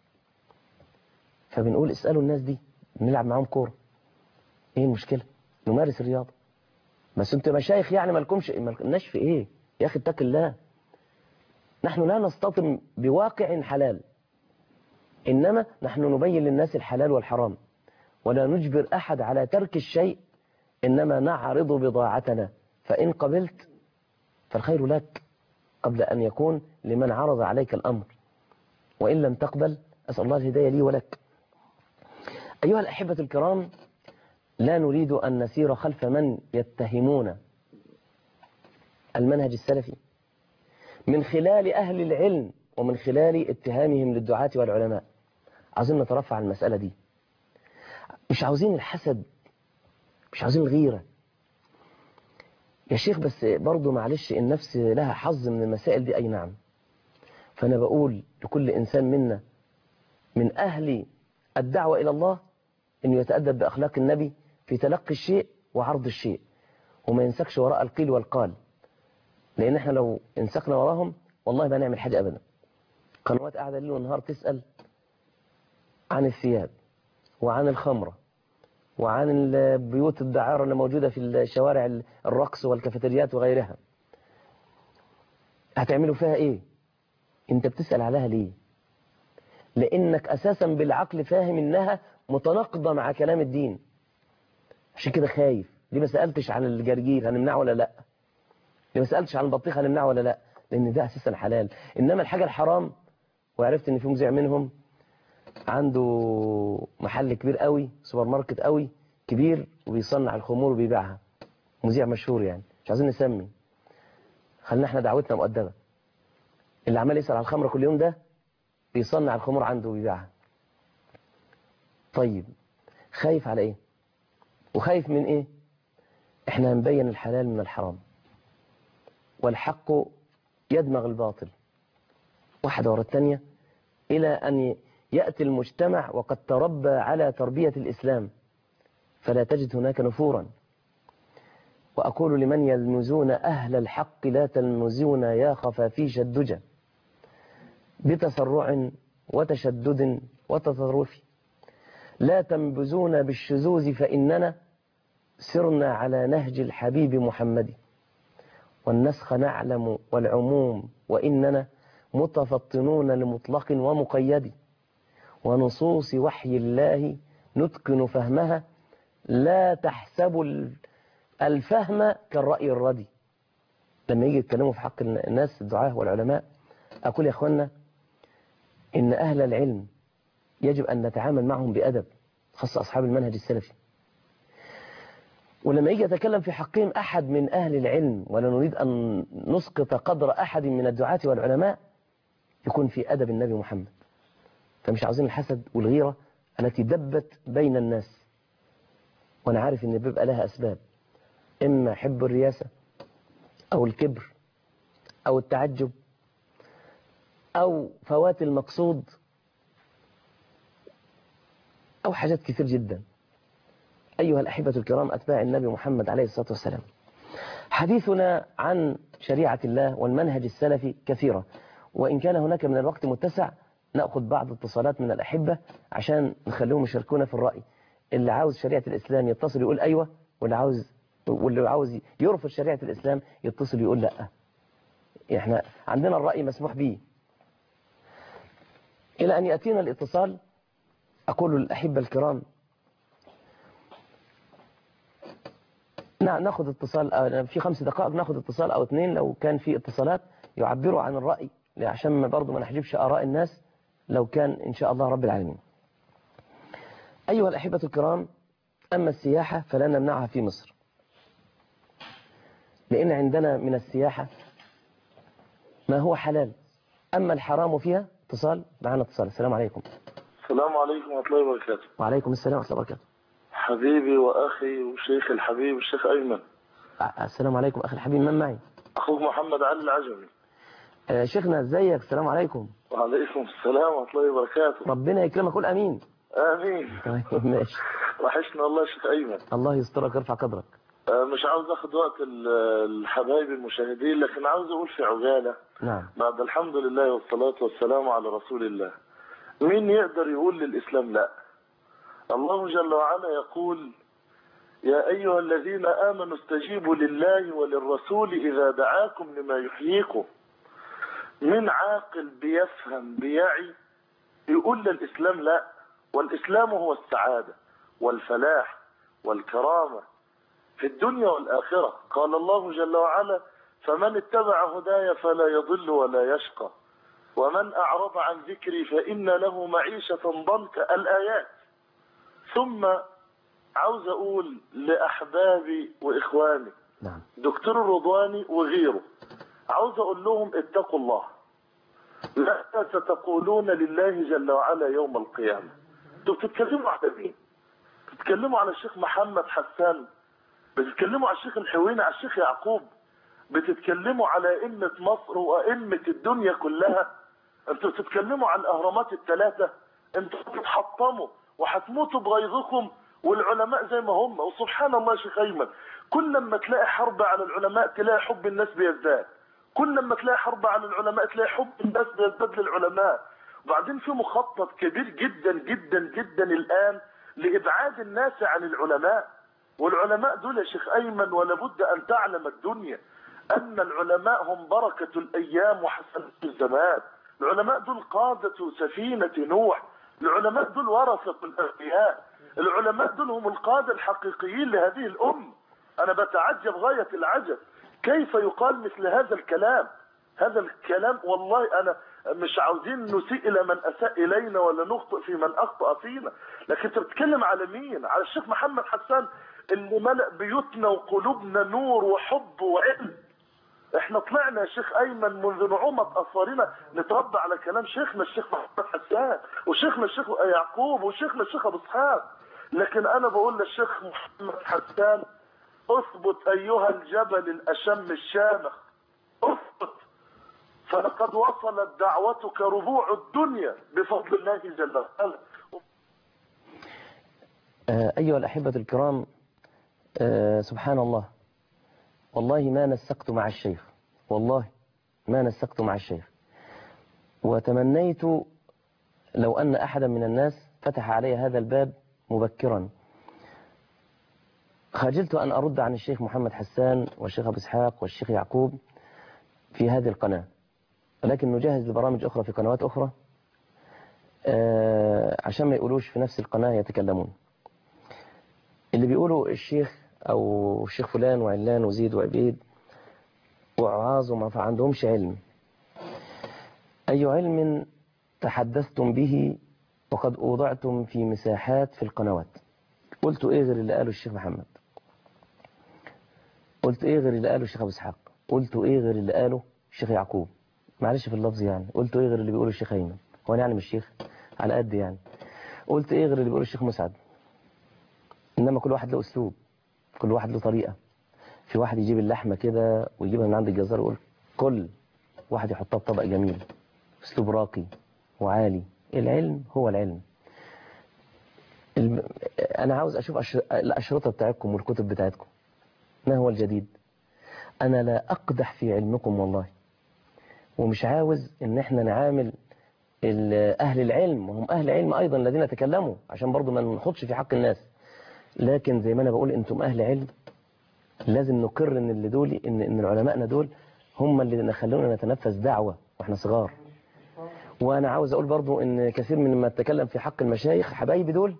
فبنقول اسألوا الناس دي نلعب معاهم كورة ايه المشكلة نمارس الرياضة بس انت مشايخ يعني مالكمش مالكناش في ايه يا اخي اتق الله نحن لا نستطم بواقع حلال إنما نحن نبين للناس الحلال والحرام ولا نجبر أحد على ترك الشيء إنما نعرض بضاعتنا فإن قبلت فالخير لك قبل أن يكون لمن عرض عليك الأمر وإن لم تقبل أسأل الله الهداية لي ولك أيها الأحبة الكرام لا نريد أن نسير خلف من يتهمون المنهج السلفي من خلال أهل العلم ومن خلال اتهامهم للدعاة والعلماء عاوزين نترفع عن المسألة دي مش عاوزين الحسد مش عاوزين الغيرة يا شيخ بس برضه معلش النفس لها حظ من المسائل دي أي نعم فأنا بقول لكل إنسان منا من أهل الدعوة إلى الله أنه يتأدب بأخلاق النبي في تلقي الشيء وعرض الشيء وما ينسكش وراء القيل والقال لأن احنا لو انسكنا وراهم والله ما نعمل حاجة أبدا قنوات قاعدة ليل ونهار تسأل عن الثياب وعن الخمرة وعن بيوت الدعارة اللي موجودة في الشوارع الرقص والكافيتريات وغيرها هتعملوا فيها ايه انت بتسأل عليها ليه لانك اساسا بالعقل فاهم انها متناقضة مع كلام الدين عشان كده خايف ليه ما سألتش عن الجرجير هنمنعه ولا لا ليه ما سألتش عن البطيخ هنمنعه ولا لا لان ده اساسا حلال انما الحاجة الحرام وعرفت ان في مذيع منهم عنده محل كبير قوي سوبر ماركت قوي كبير وبيصنع الخمور وبيبيعها مذيع مشهور يعني مش عايزين نسمي خلينا احنا دعوتنا مؤدبة اللي عمال يسأل على الخمرة كل يوم ده بيصنع الخمور عنده وبيبيعها طيب خايف على ايه وخايف من ايه احنا هنبين الحلال من الحرام والحق يدمغ الباطل واحدة ورا الثانية إلى أن يأتي المجتمع وقد تربى على تربية الإسلام فلا تجد هناك نفورا وأقول لمن يلمزون أهل الحق لا تلمزون يا خفافيش الدجى بتسرع وتشدد وتطرف لا تنبزون بالشذوذ فإننا سرنا على نهج الحبيب محمد والنسخ نعلم والعموم وإننا متفطنون لمطلق ومقيد ونصوص وحي الله نتقن فهمها لا تحسب الفهم كالرأي الردي لما يجي يتكلموا في حق الناس الدعاة والعلماء أقول يا أخوانا إن أهل العلم يجب أن نتعامل معهم بأدب خاصة أصحاب المنهج السلفي ولما يجي يتكلم في حقهم أحد من أهل العلم ولا نريد أن نسقط قدر أحد من الدعاة والعلماء يكون في أدب النبي محمد فمش عاوزين الحسد والغيرة التي دبت بين الناس وأنا عارف إن بيبقى لها أسباب إما حب الرياسة أو الكبر أو التعجب أو فوات المقصود أو حاجات كثير جدا أيها الأحبة الكرام أتباع النبي محمد عليه الصلاة والسلام حديثنا عن شريعة الله والمنهج السلفي كثيرة وإن كان هناك من الوقت متسع نأخذ بعض اتصالات من الأحبة عشان نخليهم يشاركونا في الرأي اللي عاوز شريعة الإسلام يتصل يقول أيوة واللي عاوز واللي عاوز يرفض شريعة الإسلام يتصل يقول لا احنا عندنا الرأي مسموح به إلى أن يأتينا الاتصال أقول للأحبة الكرام ناخذ اتصال في خمس دقائق ناخذ اتصال أو اثنين لو كان في اتصالات يعبروا عن الرأي عشان ما برضه ما نحجبش آراء الناس لو كان إن شاء الله رب العالمين أيها الأحبة الكرام أما السياحة فلا نمنعها في مصر لأن عندنا من السياحة ما هو حلال أما الحرام فيها اتصال معنا اتصال السلام عليكم السلام عليكم ورحمة الله وبركاته وعليكم السلام ورحمة الله وبركاته حبيبي وأخي وشيخ الحبيب الشيخ أيمن السلام عليكم أخي الحبيب من معي أخوك محمد علي العجمي آه شيخنا ازيك السلام عليكم وعليكم السلام ورحمة الله وبركاته ربنا يكرمك قول أمين آمين طيب ماشي وحشنا الله شيخ أيمن الله يسترك ويرفع قدرك آه مش عاوز أخذ وقت الحبايب المشاهدين لكن عاوز أقول في عجالة نعم بعد الحمد لله والصلاة والسلام على رسول الله مين يقدر يقول للإسلام لا الله جل وعلا يقول يا أيها الذين آمنوا استجيبوا لله وللرسول إذا دعاكم لما يحييكم من عاقل بيفهم بيعي يقول للإسلام لا والإسلام هو السعادة والفلاح والكرامة في الدنيا والآخرة قال الله جل وعلا فمن اتبع هداي فلا يضل ولا يشقى ومن أعرض عن ذكري فإن له معيشة ضنكا الآيات ثم عاوز أقول لأحبابي وإخواني نعم دكتور الرضواني وغيره عاوز أقول لهم اتقوا الله لا ستقولون لله جل وعلا يوم القيامة انتوا بتتكلموا على مين بتتكلموا على الشيخ محمد حسان بتتكلموا على الشيخ الحويني على الشيخ يعقوب بتتكلموا على أئمة مصر وأئمة الدنيا كلها انتوا بتتكلموا عن الأهرامات الثلاثة انتوا بتتحطموا وهتموتوا بغيظكم والعلماء زي ما هم وسبحان الله يا شيخ ايمن كل لما تلاقي حرب على العلماء تلاقي حب الناس بيزداد كل لما تلاقي حرب على العلماء تلاقي حب الناس بيزداد للعلماء وبعدين في مخطط كبير جدا جدا جدا الان لابعاد الناس عن العلماء والعلماء دول يا شيخ ايمن ولابد ان تعلم الدنيا ان العلماء هم بركة الايام وحسنة الزمان العلماء دول قادة سفينة نوح العلماء دول ورثة الانبياء العلماء دول هم القادة الحقيقيين لهذه الأمة أنا بتعجب غاية العجب كيف يقال مثل هذا الكلام هذا الكلام والله أنا مش عاوزين نسيء إلى من أساء إلينا ولا نخطئ في من أخطأ فينا لكن أنت بتتكلم على مين على الشيخ محمد حسان اللي ملأ بيوتنا وقلوبنا نور وحب وعلم احنا طلعنا يا شيخ ايمن منذ نعومة اصفارنا نتربى على كلام شيخنا الشيخ محمد حسان وشيخنا الشيخ يعقوب وشيخنا الشيخ ابو اسحاق لكن انا بقول للشيخ محمد حسان اثبت ايها الجبل الاشم الشامخ اثبت فلقد وصلت دعوتك ربوع الدنيا بفضل الله جل وعلا أيها الأحبة الكرام سبحان الله والله ما نسقت مع الشيخ والله ما نسقت مع الشيخ وتمنيت لو أن أحدا من الناس فتح علي هذا الباب مبكرا خجلت أن أرد عن الشيخ محمد حسان والشيخ أبو إسحاق والشيخ يعقوب في هذه القناة ولكن نجهز لبرامج أخرى في قنوات أخرى عشان ما يقولوش في نفس القناة يتكلمون اللي بيقولوا الشيخ أو الشيخ فلان وعلان وزيد وعبيد وعاظ وما فعندهمش علم أي علم تحدثتم به وقد أوضعتم في مساحات في القنوات قلت إيه غير اللي قاله الشيخ محمد قلت إيه غير اللي قاله الشيخ أبو إسحاق قلت إيه غير اللي قاله الشيخ يعقوب معلش في اللفظ يعني قلت إيه غير اللي بيقوله الشيخ أيمن هو أنا يعني مش شيخ على قد يعني قلت إيه غير اللي بيقوله الشيخ مسعد إنما كل واحد له أسلوب كل واحد له طريقة في واحد يجيب اللحمة كده ويجيبها من عند الجزار ويقول كل واحد يحطها بطبق جميل أسلوب راقي وعالي العلم هو العلم الم... أنا عاوز أشوف أشر... الأشرطة بتاعتكم والكتب بتاعتكم ما هو الجديد أنا لا أقدح في علمكم والله ومش عاوز ان احنا نعامل ال- اهل العلم وهم اهل علم ايضا الذين تكلموا عشان برضو ما نخدش في حق الناس لكن زي ما انا بقول انتم اهل علم لازم نقر ان اللي دول ان ان علمائنا دول هم اللي خلونا نتنفس دعوه واحنا صغار وانا عاوز اقول برضو ان كثير من ما اتكلم في حق المشايخ حبايبي دول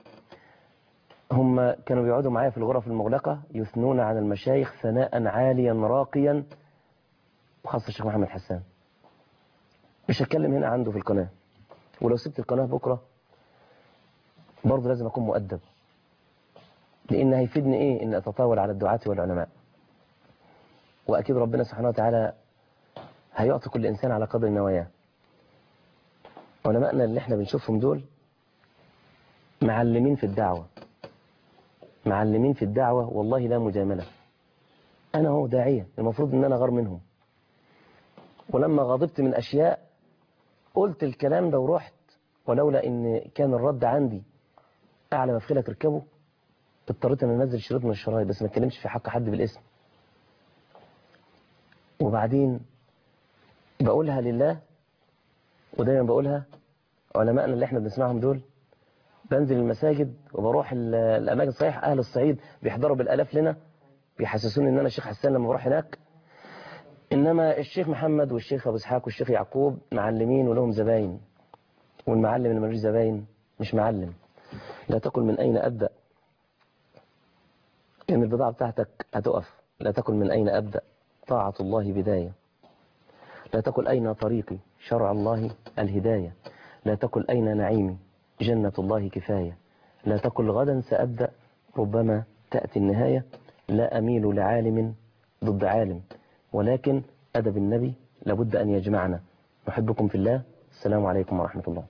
هم كانوا بيقعدوا معايا في الغرف المغلقة يثنون على المشايخ ثناء عاليا راقيا وخاصة الشيخ محمد حسان مش هتكلم هنا عنده في القناة ولو سبت القناة بكرة برضه لازم أكون مؤدب لأن هيفيدني إيه إن أتطاول على الدعاة والعلماء وأكيد ربنا سبحانه وتعالى هيعطي كل إنسان على قدر نواياه علمائنا اللي احنا بنشوفهم دول معلمين في الدعوة معلمين في الدعوة والله لا مجاملة أنا هو داعية المفروض أن أنا غار منهم ولما غضبت من أشياء قلت الكلام ده ورحت ولولا أن كان الرد عندي أعلى ما في خيلك اركبه اضطريت أن أنزل شريط من الشرايط بس ما اتكلمش في حق حد بالاسم وبعدين بقولها لله ودايما بقولها علمائنا اللي احنا بنسمعهم دول بنزل المساجد وبروح ال- الاماكن صحيح اهل الصعيد بيحضروا بالالاف لنا بيحسسوني ان انا الشيخ حسان لما بروح هناك انما الشيخ محمد والشيخ ابو اسحاق والشيخ يعقوب معلمين ولهم زباين والمعلم اللي ملوش زباين مش معلم لا تقل من اين ابدا ان البضاعه بتاعتك هتقف لا تقل من اين ابدا طاعه الله بدايه لا تقل اين طريقي شرع الله الهدايه لا تقل اين نعيمي جنة الله كفاية لا تقل غدا سأبدأ ربما تأتي النهاية لا أميل لعالم ضد عالم ولكن أدب النبي لابد أن يجمعنا نحبكم في الله السلام عليكم ورحمة الله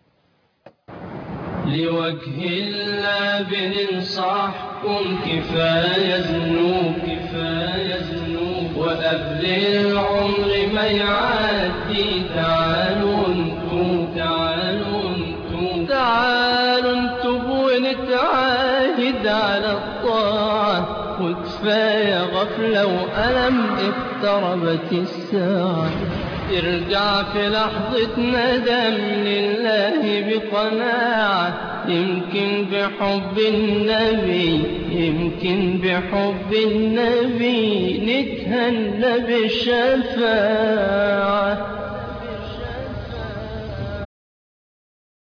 لوجه الله بننصحكم كفاية ذنوب كفاية ذنوب وقبل العمر ما يعدي تعالوا انتم تعالوا انتم تعالوا انتم ونتعاهد على الطاعة وكفاية غفلة وألم اقتربت الساعة ارجع في لحظة ندم لله بقناعة يمكن بحب النبي يمكن بحب النبي نتهنى بالشفاعة